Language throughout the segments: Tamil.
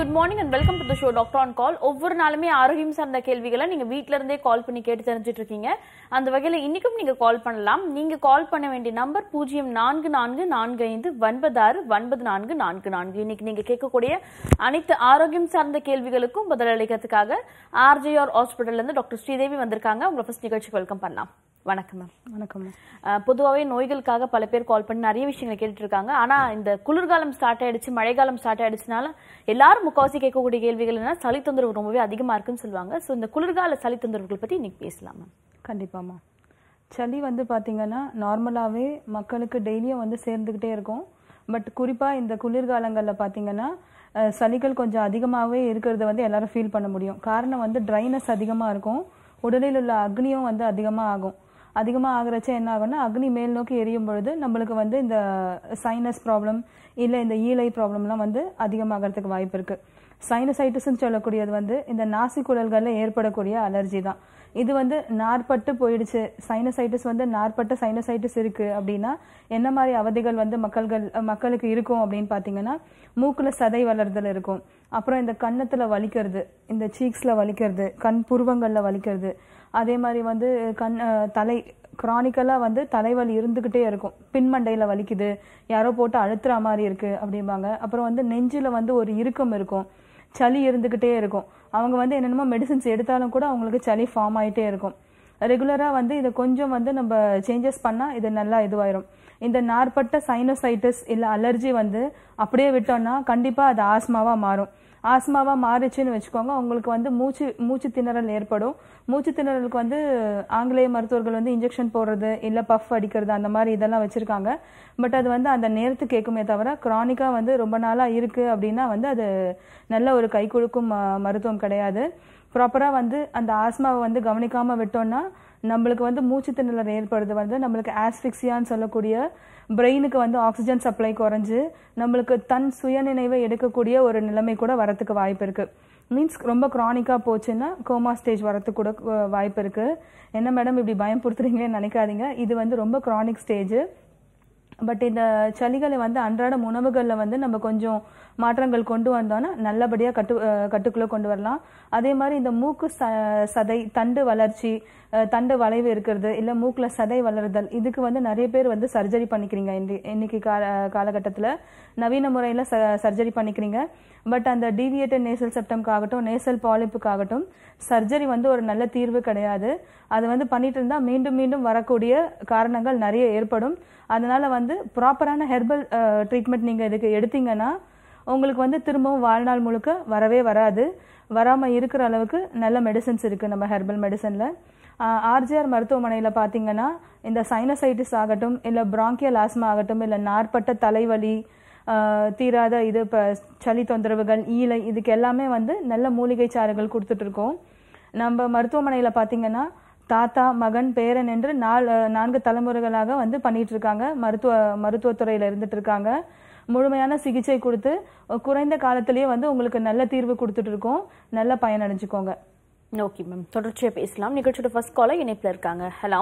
Good morning and welcome to the show doctor on call ஒவ்வொரு நாளுமே ஆரோக்கியம் சார்ந்த கேள்விகளை நீங்க வீட்ல இருந்தே கால் பண்ணி கேட்டு தெரிஞ்சுட்டு இருக்கீங்க அந்த வகையில இன்னைக்கும் நீங்க கால் பண்ணலாம் நீங்க கால் பண்ண வேண்டிய நம்பர் பூஜ்ஜியம் நான்கு நான்கு நான்கு ஐந்து ஒன்பது ஆறு ஒன்பது நான்கு நான்கு நான்கு இன்னைக்கு நீங்க கேட்கக்கூடிய அனைத்து ஆரோக்கியம் சார்ந்த கேள்விகளுக்கும் பதிலளிக்கிறதுக்காக ஆர்ஜிஆர் ஹாஸ்பிட்டல்ல இருந்து டாக்டர் ஸ்ரீதேவி வந்திருக்காங்க உங்களை ஃபர்ஸ்ட் நிகழ்ச்சிக்கு வெல்கம் பண்ணலாம் வணக்கம் மேம் வணக்கம் பொதுவாகவே நோய்களுக்காக பல பேர் கால் பண்ணி நிறைய விஷயங்களை கேட்டுட்டு இருக்காங்க ஆனா இந்த குளிர்காலம் ஸ்டார்ட் ஆயிடுச்சு மழைக்காலம் ஸ்டார்ட் ஆயிடுச்சுனால எல்லாரும் முக்காவாசி கேட்கக்கூடிய கேள்விகள் என்ன சளி தொந்தரவு ரொம்பவே அதிகமா இருக்குன்னு சொல்லுவாங்க ஸோ இந்த குளிர்கால சளி தொந்தரவுகள் பத்தி இன்னைக்கு பேசலாம் மேம் கண்டிப்பாம்மா சளி வந்து பார்த்தீங்கன்னா நார்மலாகவே மக்களுக்கு டெய்லியும் வந்து சேர்ந்துக்கிட்டே இருக்கும் பட் குறிப்பாக இந்த குளிர்காலங்களில் பார்த்தீங்கன்னா அஹ், சளிகள் கொஞ்சம் அதிகமாகவே இருக்கிறத வந்து எல்லாரும் ஃபீல் பண்ண முடியும் காரணம் வந்து ட்ரைனஸ் அதிகமாக இருக்கும் உடலில் உள்ள அக்னியும் வந்து அதிகமாக ஆகும் அதிகமாக ஆகுறச்ச என்ன ஆகும்னா அக்னி மேல் நோக்கி எரியும் பொழுது நம்மளுக்கு வந்து இந்த சைனஸ் ப்ராப்ளம் இல்லை இந்த ஈலை ப்ராப்ளம்லாம் வந்து அதிகமாகறதுக்கு வாய்ப்பு இருக்குது சைனசைட்டிஸ்ன்னு சொல்லக்கூடியது வந்து இந்த நாசி குழல்களில் ஏற்படக்கூடிய அலர்ஜி தான் இது வந்து நார்பட்டு போயிடுச்சு சைனசைட்டிஸ் வந்து நார்பட்ட சைனசைட்டிஸ் இருக்கு அப்படின்னா என்ன மாதிரி அவதிகள் வந்து மக்கள்கள் மக்களுக்கு இருக்கும் அப்படின்னு பார்த்தீங்கன்னா மூக்குல சதை வளர்தல் இருக்கும் அப்புறம் இந்த கன்னத்துல வலிக்கிறது இந்த சீக்ஸ்ல வலிக்கிறது கண் புருவங்கள்ல வலிக்கிறது அதே மாதிரி வந்து கண் அஹ், தலை க்ரானிக்கலாக வந்து தலைவலி இருந்துக்கிட்டே இருக்கும் பின்மண்டையில் வலிக்குது யாரோ போட்டு அழுத்துற மாதிரி இருக்கு அப்படிம்பாங்க அப்புறம் வந்து நெஞ்சில் வந்து ஒரு இறுக்கம் இருக்கும் சளி இருந்துக்கிட்டே இருக்கும் அவங்க வந்து என்னென்னமோ மெடிசின்ஸ் எடுத்தாலும் கூட அவங்களுக்கு சளி ஃபார்ம் ஆயிட்டே இருக்கும் ரெகுலராக வந்து இதை கொஞ்சம் வந்து நம்ம சேஞ்சஸ் பண்ணால் இது நல்லா இதுவாயிரும் இந்த நார்பட்ட சைனோசைட்டிஸ் இல்லை அலர்ஜி வந்து அப்படியே விட்டோம்னா கண்டிப்பாக அது ஆஸ்மாவாக மாறும் ஆஸ்மாவா மாறுச்சுன்னு வச்சுக்கோங்க உங்களுக்கு வந்து மூச்சு மூச்சு திணறல் ஏற்படும் மூச்சு திணறலுக்கு வந்து ஆங்கிலேய மருத்துவர்கள் வந்து இன்ஜெக்ஷன் போடுறது இல்லை பஃப் அடிக்கிறது அந்த மாதிரி இதெல்லாம் வச்சிருக்காங்க பட் அது வந்து அந்த நேரத்துக்கு கேட்குமே தவிர கிரானிக்காக வந்து ரொம்ப நாளாக இருக்கு அப்படின்னா வந்து அது நல்ல ஒரு கை கொடுக்கும் ம- மருத்துவம் கிடையாது ப்ராப்பராக வந்து அந்த ஆஸ்மாவை வந்து கவனிக்காம விட்டோம்னா நம்மளுக்கு வந்து மூச்சு திணறல் ஏற்படுறது வந்து நம்மளுக்கு ஆஸ்பிக்சியான்னு சொல்லக்கூடிய பிரெயினுக்கு வந்து ஆக்சிஜன் சப்ளை குறைஞ்சு நம்மளுக்கு தன் சுயநினைவை எடுக்கக்கூடிய ஒரு நிலைமை கூட வரத்துக்கு வாய்ப்பு இருக்கு மீன்ஸ் ரொம்ப க்ரானிக்காக போச்சுன்னா கோமா ஸ்டேஜ் வரத்துக்கு கூட அஹ், வாய்ப்பு இருக்கு என்ன மேடம் இப்படி பயம்படுத்துறீங்கன்னு நினைக்காதீங்க இது வந்து ரொம்ப க்ரானிக் ஸ்டேஜ் பட் இந்த சளிகளை வந்து அன்றாட உணவுகளில் வந்து நம்ம கொஞ்சம் மாற்றங்கள் கொண்டு வந்தோம்னா நல்லபடியாக கட்டு அஹ் கட்டுக்குள்ளே கொண்டு வரலாம் அதே மாதிரி இந்த மூக்கு ச சதை தண்டு வளர்ச்சி அஹ் தண்டு வளைவு இருக்கிறது இல்லை மூக்கில் சதை வளருதல் இதுக்கு வந்து நிறைய பேர் வந்து சர்ஜரி பண்ணிக்கிறீங்க இன்னி- இன்னைக்கு கால காலகட்டத்தில் நவீன முறையில் ச சர்ஜரி பண்ணிக்கிறீங்க பட் அந்த டீவியேட்டட் நேசல் செப்டம்காகட்டும் நேசல் பாலிப்புக்காகட்டும் சர்ஜரி வந்து ஒரு நல்ல தீர்வு கிடையாது அது வந்து பண்ணிட்டு இருந்தா மீண்டும் மீண்டும் வரக்கூடிய காரணங்கள் நிறைய ஏற்படும் அதனால வந்து ப்ராப்பரான ஹெர்பல் ட்ரீட்மெண்ட் நீங்க இதுக்கு எடுத்தீங்கன்னா உங்களுக்கு வந்து திரும்பவும் வாழ்நாள் முழுக்க வரவே வராது வராம இருக்கிற அளவுக்கு நல்ல மெடிசன்ஸ் இருக்கு நம்ம ஹெர்பல் மெடிசன்ல ஆர்ஜிஆர் மருத்துவமனையில் பார்த்தீங்கன்னா இந்த சைனசைட்டிஸ் ஆகட்டும் இல்லை பிராங்கியல் ஆஸ்மா ஆகட்டும் இல்லை நார்பட்ட தலைவலி ஆஹ் தீராத இது இப்போ சளி தொந்தரவுகள் ஈலை இதுக்கு எல்லாமே வந்து நல்ல மூலிகை சாறுகள் கொடுத்துட்டு இருக்கோம் நம்ம மருத்துவமனையில் பார்த்தீங்கன்னா தாத்தா மகன் பேரன் என்று நாலு நான்கு தலைமுறைகளாக வந்து பண்ணிட்டு இருக்காங்க மருத்துவ மருத்துவத்துறையில் இருந்துட்டு இருக்காங்க முழுமையான சிகிச்சை கொடுத்து குறைந்த காலத்திலேயே வந்து உங்களுக்கு நல்ல தீர்வு கொடுத்துட்டு இருக்கோம் நல்ல பயனடைஞ்சுக்கோங்க ஓகே மேம் தொடர்ச்சியா பேசலாம் நிகழ்ச்சியோட ஃபர்ஸ்ட் காலர் இணைப்புல இருக்காங்க ஹலோ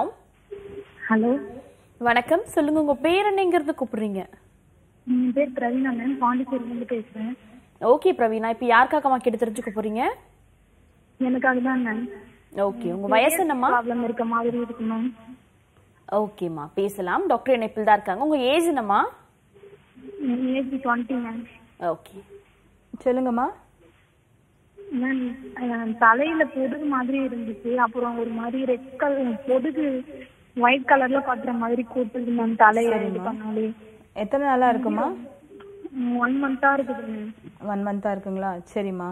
ஹலோ வணக்கம் சொல்லுங்க உங்க பேர் என்னங்கிறது கூப்பிடுறீங்க என் பேர் பிரவீனா மேம் பாண்டிச்சேரியிலேருந்து பேசுகிறேன் ஓகே பிரவீனா இப்போ யாருக்காகமா கேட்டு தெரிஞ்சுக்க போறீங்க எனக்காக தான் மேம் ஓகே உங்க வயசு என்னம்மா ப்ராப்ளம் இருக்க மாதிரி இருக்கு மேம் ஓகேம்மா பேசலாம் டாக்டர் இணைப்பில் தான் இருக்காங்க உங்க ஏஜ் என்னம்மா என் ஏஜ் டுவெண்ட்டி மேம் ஓகே சொல்லுங்கம்மா மேம் அஹ், தலையில பொடுகு மாதிரி இருந்துச்சு அப்புறம் ஒரு மாதிரி ரெட் கலர் பொடுகு ஒயிட் கலர்ல காட்டுற மாதிரி கூட்டுது மேம் தலையை இது பண்ணாலே எத்தனை நாளா இருக்குமா ஒன் மந்தா இருக்குது மேம் ஒன் மந்தா இருக்குங்களா சரிம்மா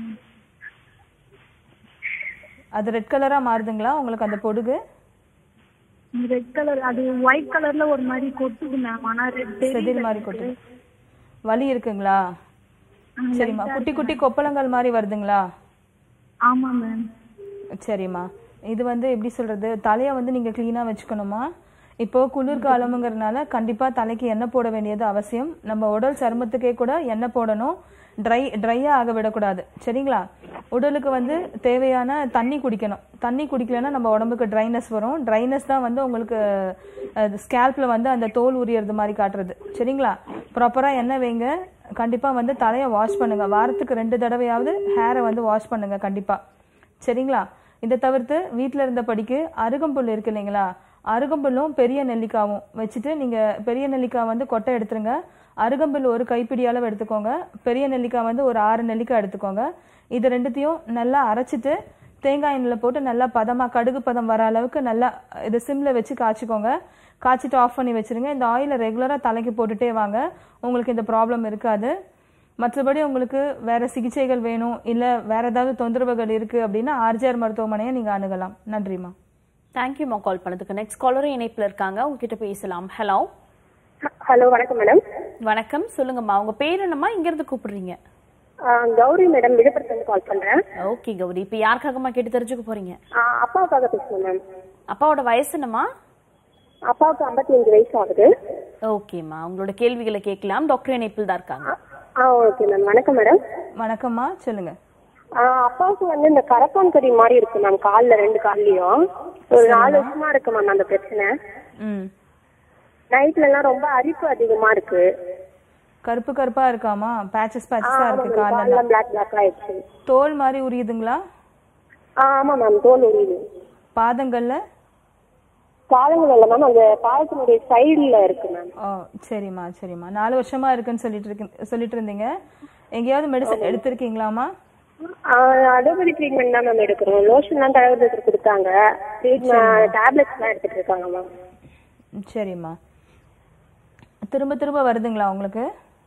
அது ரெட் கலரா மாறுதுங்களா உங்களுக்கு அந்த பொடுகு ரெட் கலர் அது ஒயிட் கலர்ல ஒரு மாதிரி கொட்டுது மேம் ஆனா ரெட் செதில் மாதிரி கொட்டுது வலி இருக்குங்களா சரிம்மா குட்டி குட்டி கொப்பளங்கள் மாதிரி வருதுங்களா ஆமா மேம் சரிம்மா இது வந்து எப்படி சொல்றது தலையை வந்து நீங்க க்ளீனா வச்சுக்கணுமா இப்போ குளிர்காலம்ங்கிறதுனால கண்டிப்பா தலைக்கு எண்ணெய் போட வேண்டியது அவசியம் நம்ம உடல் சருமத்துக்கே கூட எண்ணெய் போடணும் ட்ரை ட்ரையா ஆக விடக்கூடாது சரிங்களா உடலுக்கு வந்து தேவையான தண்ணி குடிக்கணும் தண்ணி குடிக்கலைன்னா நம்ம உடம்புக்கு ட்ரைனஸ் வரும் ட்ரைனஸ் தான் வந்து உங்களுக்கு ஸ்கேல்ப்ல வந்து அந்த தோல் உரியறது மாதிரி காட்டுறது சரிங்களா ப்ராப்பரா எண்ணெய் வைங்க கண்டிப்பாக வந்து தலையை வாஷ் பண்ணுங்க வாரத்துக்கு ரெண்டு தடவையாவது ஹேரை வந்து வாஷ் பண்ணுங்க கண்டிப்பாக சரிங்களா இதை தவிர்த்து வீட்டில் இருந்த படிக்கு அருகம்புல் இருக்கு இல்லைங்களா அருகம்புல்லும் பெரிய நெல்லிக்காவும் வச்சுட்டு நீங்கள் பெரிய நெல்லிக்காய் வந்து கொட்டை எடுத்துருங்க அருகம்புல் ஒரு கைப்பிடி அளவு எடுத்துக்கோங்க பெரிய நெல்லிக்காய் வந்து ஒரு ஆறு நெல்லிக்காய் எடுத்துக்கோங்க இது ரெண்டுத்தையும் நல்லா அரைச்சிட்டு தேங்காய் எண்ணெயில் போட்டு நல்லா பதமாக கடுகு பதம் வர அளவுக்கு நல்லா இது சிம்மில் வச்சு காய்ச்சிக்கோங்க காய்ச்சிட்டு ஆஃப் பண்ணி வச்சிருங்க இந்த ஆயிலை ரெகுலராக தலைக்கு போட்டுட்டே வாங்க உங்களுக்கு இந்த ப்ராப்ளம் இருக்காது மற்றபடி உங்களுக்கு வேற சிகிச்சைகள் வேணும் இல்லை வேற ஏதாவது தொந்தரவுகள் இருக்கு அப்படின்னா ஆர்ஜிஆர் மருத்துவமனையை நீங்கள் அணுகலாம் நன்றிம்மா தேங்க்யூமா கால் பண்ணதுக்கு நெக்ஸ்ட் காலரும் இணைப்புல இருக்காங்க உங்ககிட்ட பேசலாம் ஹலோ ஹலோ வணக்கம் மேடம் வணக்கம் சொல்லுங்கம்மா உங்க பேர் என்னம்மா இங்க இருந்து கூப்பிடுறீங்க கௌரி மேடம் விழுப்புரத்துலேருந்து கால் பண்ணுறேன் ஓகே கௌரி இப்போ யாருக்காகம்மா கேட்டு தெரிஞ்சுக்க போறீங்க அப்பாவுக்காக பேசணும் மேம் அப்பாவோட வயசு என்னம்மா அப்பாவுக்கு ஐம்பத்தி அஞ்சு வயசு ஆகுது ஓகேம்மா உங்களோட கேள்விகளை கேட்கலாம் டாக்டர் இணைப்பில் தான் இருக்காங்க ஆ ஓகே மேம் வணக்கம் மேடம் வணக்கம்மா சொல்லுங்க அப்பாவுக்கு வந்து இந்த கரப்பான் கறி மாதிரி இருக்கு மேம் காலில் ரெண்டு கால்லையும் ஒரு நாலு வருஷமா இருக்கு மேம் அந்த பிரச்சனை ம் நைட்ல எல்லாம் ரொம்ப அரிப்பு அதிகமா இருக்கு கருப்பு கருப்பா இருக்காமா பேச்சஸ் பேச்சஸா இருக்கு காலெல்லாம் காலெல்லாம் பிளாக் பிளாக் ஆயிடுச்சு தோல் மாதிரி உரியுதுங்களா ஆ ஆமா மேம் தோல் உரியுது பாதங்கள்ல பாதங்கள் இல்லை மேம் அந்த பாதத்தினுடைய சைடுல இருக்கு மேம் ஓ சரிம்மா சரிம்மா நாலு வருஷமா இருக்குன்னு சொல்லிட்டு இருக்கு சொல்லிட்டு இருந்தீங்க எங்கேயாவது மெடிசன் எடுத்திருக்கீங்களாமா அலோபதி ட்ரீட்மெண்ட் தான் மேம் எடுக்கிறோம் லோஷன்லாம் தடவுறதுக்கு கொடுத்தாங்க ட்ரீட்மெண்ட் டேப்லெட்ஸ்லாம் எடுத்துட்டு இருக்காங்க மேம் ம், சரிம்மா திரும்ப திரும்ப வருதுங்களா உங்களுக்கு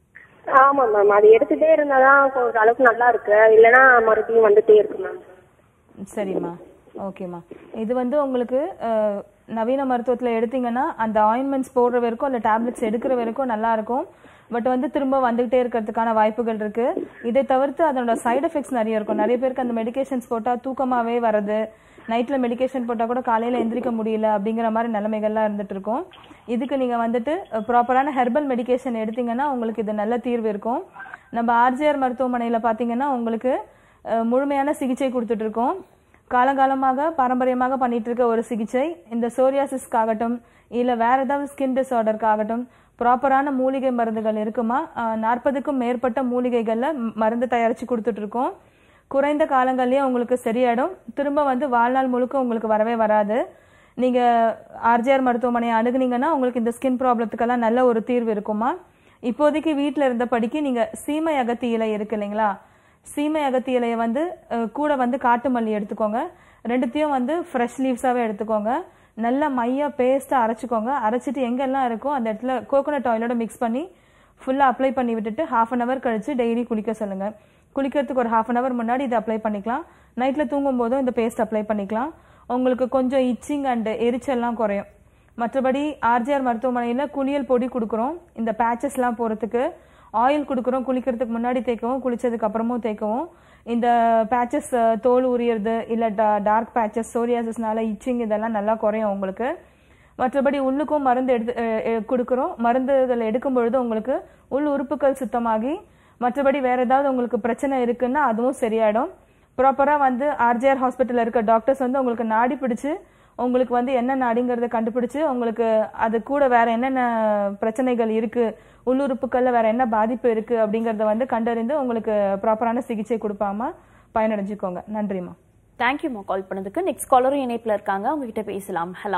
ஆமா மேம் அது எடுத்துட்டே இருந்தாதான் கொஞ்சம் அளவுக்கு நல்லா இருக்கு இல்லைன்னா மறுபடியும் வந்துட்டே இருக்கு மேம் சரிம்மா ஓகேம்மா இது வந்து உங்களுக்கு அஹ், நவீன மருத்துவத்தில் எடுத்தீங்கன்னா அந்த ஆயின்மெண்ட்ஸ் போடுற வரைக்கும் இல்லை டேப்லெட்ஸ் எடுக்கிற வரைக்கும் நல்லா இருக்கும் பட் வந்து திரும்ப வந்துகிட்டே இருக்கிறதுக்கான வாய்ப்புகள் இருக்கு இதை தவிர்த்து அதனோட சைடு எஃபெக்ட்ஸ் நிறைய இருக்கும் நிறைய பேருக்கு அந்த மெடிகேஷன்ஸ் போட்டால் தூக்கமாகவே வருது நைட்டில் மெடிகேஷன் போட்டால் கூட காலையில் எந்திரிக்க முடியல அப்படிங்கிற மாதிரி நிலைமைகள்லாம் இருந்துட்டு இருக்கும் இதுக்கு நீங்கள் வந்துட்டு ப்ராப்பரான ஹெர்பல் மெடிகேஷன் எடுத்தீங்கன்னா உங்களுக்கு இது நல்ல தீர்வு இருக்கும் நம்ம ஆர்ஜிஆர் மருத்துவமனையில் பார்த்தீங்கன்னா உங்களுக்கு அஹ், முழுமையான சிகிச்சை கொடுத்துட்டு இருக்கோம் காலங்காலமாக பாரம்பரியமாக பண்ணிட்டு இருக்க ஒரு சிகிச்சை இந்த சோரியாசிஸ்க்காகட்டும் இல்லை வேற ஏதாவது ஸ்கின் டிஸார்டருக்காகட்டும் ப்ராப்பரான மூலிகை மருந்துகள் இருக்குமா நாற்பதுக்கும் மேற்பட்ட மூலிகைகளில் ம்- மருந்து தயாரித்து கொடுத்துட்டு இருக்கோம் குறைந்த காலங்கள்லயே உங்களுக்கு சரியாயிடும் திரும்ப வந்து வாழ்நாள் முழுக்க உங்களுக்கு வரவே வராது நீங்க ஆர்ஜிஆர் மருத்துவமனையை அணுகுனீங்கன்னா உங்களுக்கு இந்த ஸ்கின் ப்ராப்ளத்துக்கெல்லாம் நல்ல ஒரு தீர்வு இருக்குமா இப்போதைக்கு வீட்டில் இருந்தபடிக்கு நீங்க சீமை அகத்தி இலை இருக்கு இல்லைங்களா சீமை அகத்தி இலையை வந்து அஹ், கூட வந்து காட்டு மல்லி எடுத்துக்கோங்க ரெண்டுத்தையும் வந்து ஃப்ரெஷ் லீவ்ஸாவே எடுத்துக்கோங்க நல்லா மையா பேஸ்ட்டாக அரைச்சிக்கோங்க அரைச்சிட்டு எங்கெல்லாம் இருக்கோ அந்த இடத்துல கோகோனட் ஆயிலோட மிக்ஸ் பண்ணி ஃபுல்லாக அப்ளை பண்ணி விட்டுட்டு ஹாஃப் அன் ஹவர் கழிச்சு டெய்லி குளிக்க சொல்லுங்க குளிக்கிறதுக்கு ஒரு ஹாஃப் அன் ஹவர் முன்னாடி இதை அப்ளை பண்ணிக்கலாம் நைட்டில் தூங்கும் போதும் இந்த பேஸ்ட் அப்ளை பண்ணிக்கலாம் உங்களுக்கு கொஞ்சம் இச்சிங் அண்ட் எரிச்சல்லாம் குறையும் மற்றபடி ஆர்ஜிஆர் மருத்துவமனையில் குளியல் பொடி கொடுக்குறோம் இந்த பேச்சஸ்லாம் போகிறதுக்கு ஆயில் கொடுக்குறோம் குளிக்கிறதுக்கு முன்னாடி தேய்க்கவும் குளிச்சதுக்கு அப்புறமும் தேய்க்கவும் இந்த பேச்சஸ் தோல் உரியறது இல்லை டார்க் பேச்சஸ் சோரியாசிஸ்னால இச்சிங் இதெல்லாம் நல்லா குறையும் உங்களுக்கு மற்றபடி உள்ளுக்கும் மருந்து எடுத்து அஹ், அஹ், கொடுக்குறோம் மருந்துகள் எடுக்கும் பொழுது உங்களுக்கு உள் உறுப்புகள் சுத்தமாகி மற்றபடி வேற ஏதாவது உங்களுக்கு பிரச்சனை இருக்குன்னா அதுவும் சரியாயிடும் ப்ராப்பராக வந்து ஆர்ஜிஆர் ஹாஸ்பிட்டலில் இருக்க டாக்டர்ஸ் வந்து உங்களுக்கு நாடி பிடிச்சு உங்களுக்கு வந்து என்ன நாடிங்கிறத கண்டுபிடிச்சு உங்களுக்கு அது கூட வேற என்னென்ன பிரச்சனைகள் இருக்கு உள்ளுறுப்புக்கள்ல வேற என்ன பாதிப்பு இருக்கு அப்படிங்கறத வந்து கண்டறிந்து உங்களுக்கு ப்ராப்பரான சிகிச்சை கொடுப்பாம பயனடைஞ்சுக்கோங்க நன்றிம்மா தேங்க்யூம்மா கால் பண்ணதுக்கு நெக்ஸ்ட் காலரும் இணைப்புல இருக்காங்க உங்ககிட்ட பேசலாம் ஹலோ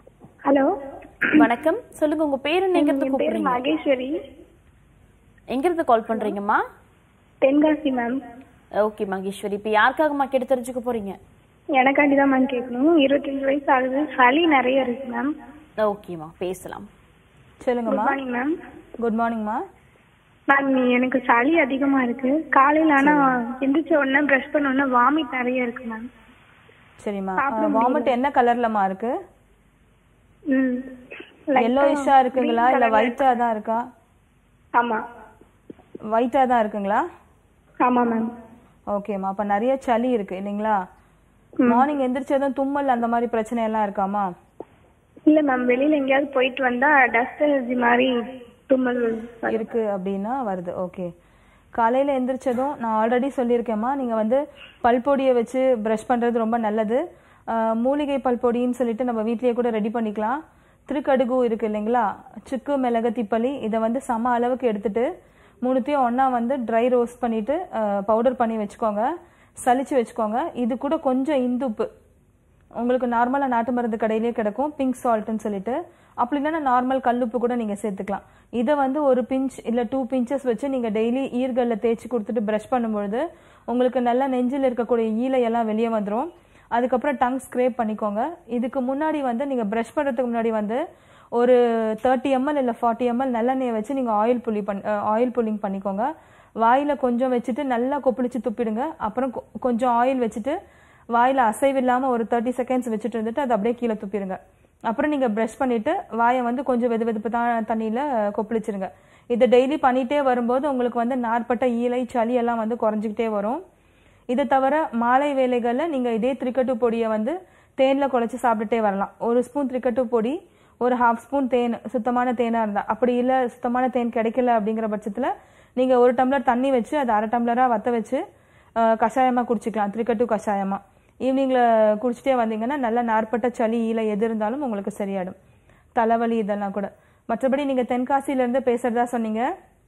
ஹலோ வணக்கம் சொல்லுங்க உங்க பேர் என்ன எங்க இருந்து என் பேர் கூப்பிடுறீங்க மகேஸ்வரி எங்க இருந்து கால் பண்றீங்கம்மா தென்காசி மேம் ஓகே மகேஸ்வரி இப்போ யாருக்காகம்மா கேட்டு தெரிஞ்சுக்க போறீங்க எனக்காண்டி தான் மேம் கேட்கணும் இருபத்தஞ்சு வயசு ஆகுது சளி நிறைய இருக்கு மேம் ஓகேம்மா பேசலாம் குட் சொல்லுங்கம்மா மார்னிங் மேம் குட் மார்னிங்மா மேம் எனக்கு சளி அதிகமா இருக்கு காலையில ஆனா எந்திரிச்ச உடனே பிரஷ் பண்ண உடனே வாமிட் நிறைய இருக்கு மேம் சரிம்மா வாமிட் என்ன கலர்லமா இருக்கு ம் எல்லோயிஷா இருக்குங்களா இல்ல ஒயிட்டா தான் இருக்கா ஆமா ஒயிட்டா தான் இருக்குங்களா ஆமா மேம் ஓகேம்மா அப்ப நிறைய சளி இருக்கு இல்லைங்களா மார்னிங் எந்திரிச்சதும் தும்மல் அந்த மாதிரி பிரச்சனை எல்லாம் இருக்காமா இல்ல மேம் வெளியில எங்கேயாவது போயிட்டு வந்தா டஸ்ட் அலர்ஜி மாதிரி தும்மல் வருது. இருக்கு அப்படின்னா வருது ஓகே காலையில எந்திரிச்சதும் நான் ஆல்ரெடி சொல்லியிருக்கேம்மா நீங்க வந்து பல்பொடியை வச்சு ப்ரஷ் பண்றது ரொம்ப நல்லது ஆஹ் மூலிகை பல்பொடின்னு சொல்லிட்டு நம்ம வீட்லயே கூட ரெடி பண்ணிக்கலாம் திருக்கடுகு இருக்கு இல்லைங்களா சுக்கு மிளகு திப்பலி இதை வந்து சம அளவுக்கு எடுத்துட்டு மூணுத்தையும் ஒன்றா வந்து ட்ரை ரோஸ்ட் பண்ணிவிட்டு பவுடர் பண்ணி வச்சுக்கோங்க சலிச்சு வச்சுக்கோங்க இது கூட கொஞ்சம் இந்துப்பு உங்களுக்கு நார்மலாக நாட்டு மருந்து கடையிலே கிடைக்கும் பிங்க் சால்ட்னு சொல்லிட்டு அப்படி இல்லைன்னா நார்மல் கல்லுப்பு கூட நீங்கள் சேர்த்துக்கலாம் இதை வந்து ஒரு பிஞ்ச் இல்லை டூ பிஞ்சஸ் வச்சு நீங்கள் டெய்லி ஈர்களில் தேய்ச்சி கொடுத்துட்டு ப்ரஷ் பண்ணும்பொழுது உங்களுக்கு நல்லா நெஞ்சில் இருக்கக்கூடிய ஈலையெல்லாம் வெளியே வந்துடும் அதுக்கப்புறம் டங் ஸ்க்ரேப் பண்ணிக்கோங்க இதுக்கு முன்னாடி வந்து நீங்கள் ப்ரஷ் பண்ணுறதுக்கு முன்னாடி வந்து ஒரு தேர்ட்டி எம்எல் இல்லை ஃபார்ட்டி எம்எல் நல்லெண்ணெயை வச்சு நீங்கள் ஆயில் புள்ளி பண் ஆயில் புல்லிங் பண்ணிக்கோங்க வாயில் கொஞ்சம் வச்சுட்டு நல்லா கொப்பளிச்சு துப்பிடுங்க அப்புறம் கொ- கொஞ்சம் ஆயில் வச்சுட்டு வாயில் அசைவில்லாமல் ஒரு தேர்ட்டி செகண்ட்ஸ் வச்சுட்டு இருந்துட்டு அதை அப்படியே கீழே துப்பிடுங்க அப்புறம் நீங்கள் ப்ரஷ் பண்ணிவிட்டு வாயை வந்து கொஞ்சம் வெது வெதுப்பு தான் தண்ணியில் கொப்பளிச்சிருங்க இதை டெய்லி பண்ணிகிட்டே வரும்போது உங்களுக்கு வந்து நார்ப்பட்ட ஈலை சளி எல்லாம் வந்து குறைஞ்சிக்கிட்டே வரும் இதை தவிர மாலை வேலைகளில் நீங்கள் இதே திரிக்கட்டு பொடியை வந்து தேனில் குழச்சி சாப்பிட்டுட்டே வரலாம் ஒரு ஸ்பூன் திரிக்கட்டு பொடி ஒரு ஹாஃப் ஸ்பூன் தேன் சுத்தமான தேனாக இருந்தால் அப்படி இல்லை சுத்தமான தேன் கிடைக்கல அப்படிங்கிற பட்சத்தில் நீங்கள் ஒரு டம்ளர் தண்ணி வச்சு அதை அரை டம்ளராக வற்ற வச்சு கஷாயமாக குடிச்சிக்கலாம் திரிக்கட்டு கஷாயமாக ஈவினிங்கில் குடிச்சிட்டே வந்தீங்கன்னா நல்ல நார்ப்பட்ட சளி ஈலை எது இருந்தாலும் உங்களுக்கு சரியாயிடும் தலைவலி இதெல்லாம் கூட மற்றபடி நீங்கள் தென்காசியிலேருந்து பேசுகிறதா சொன்னீங்க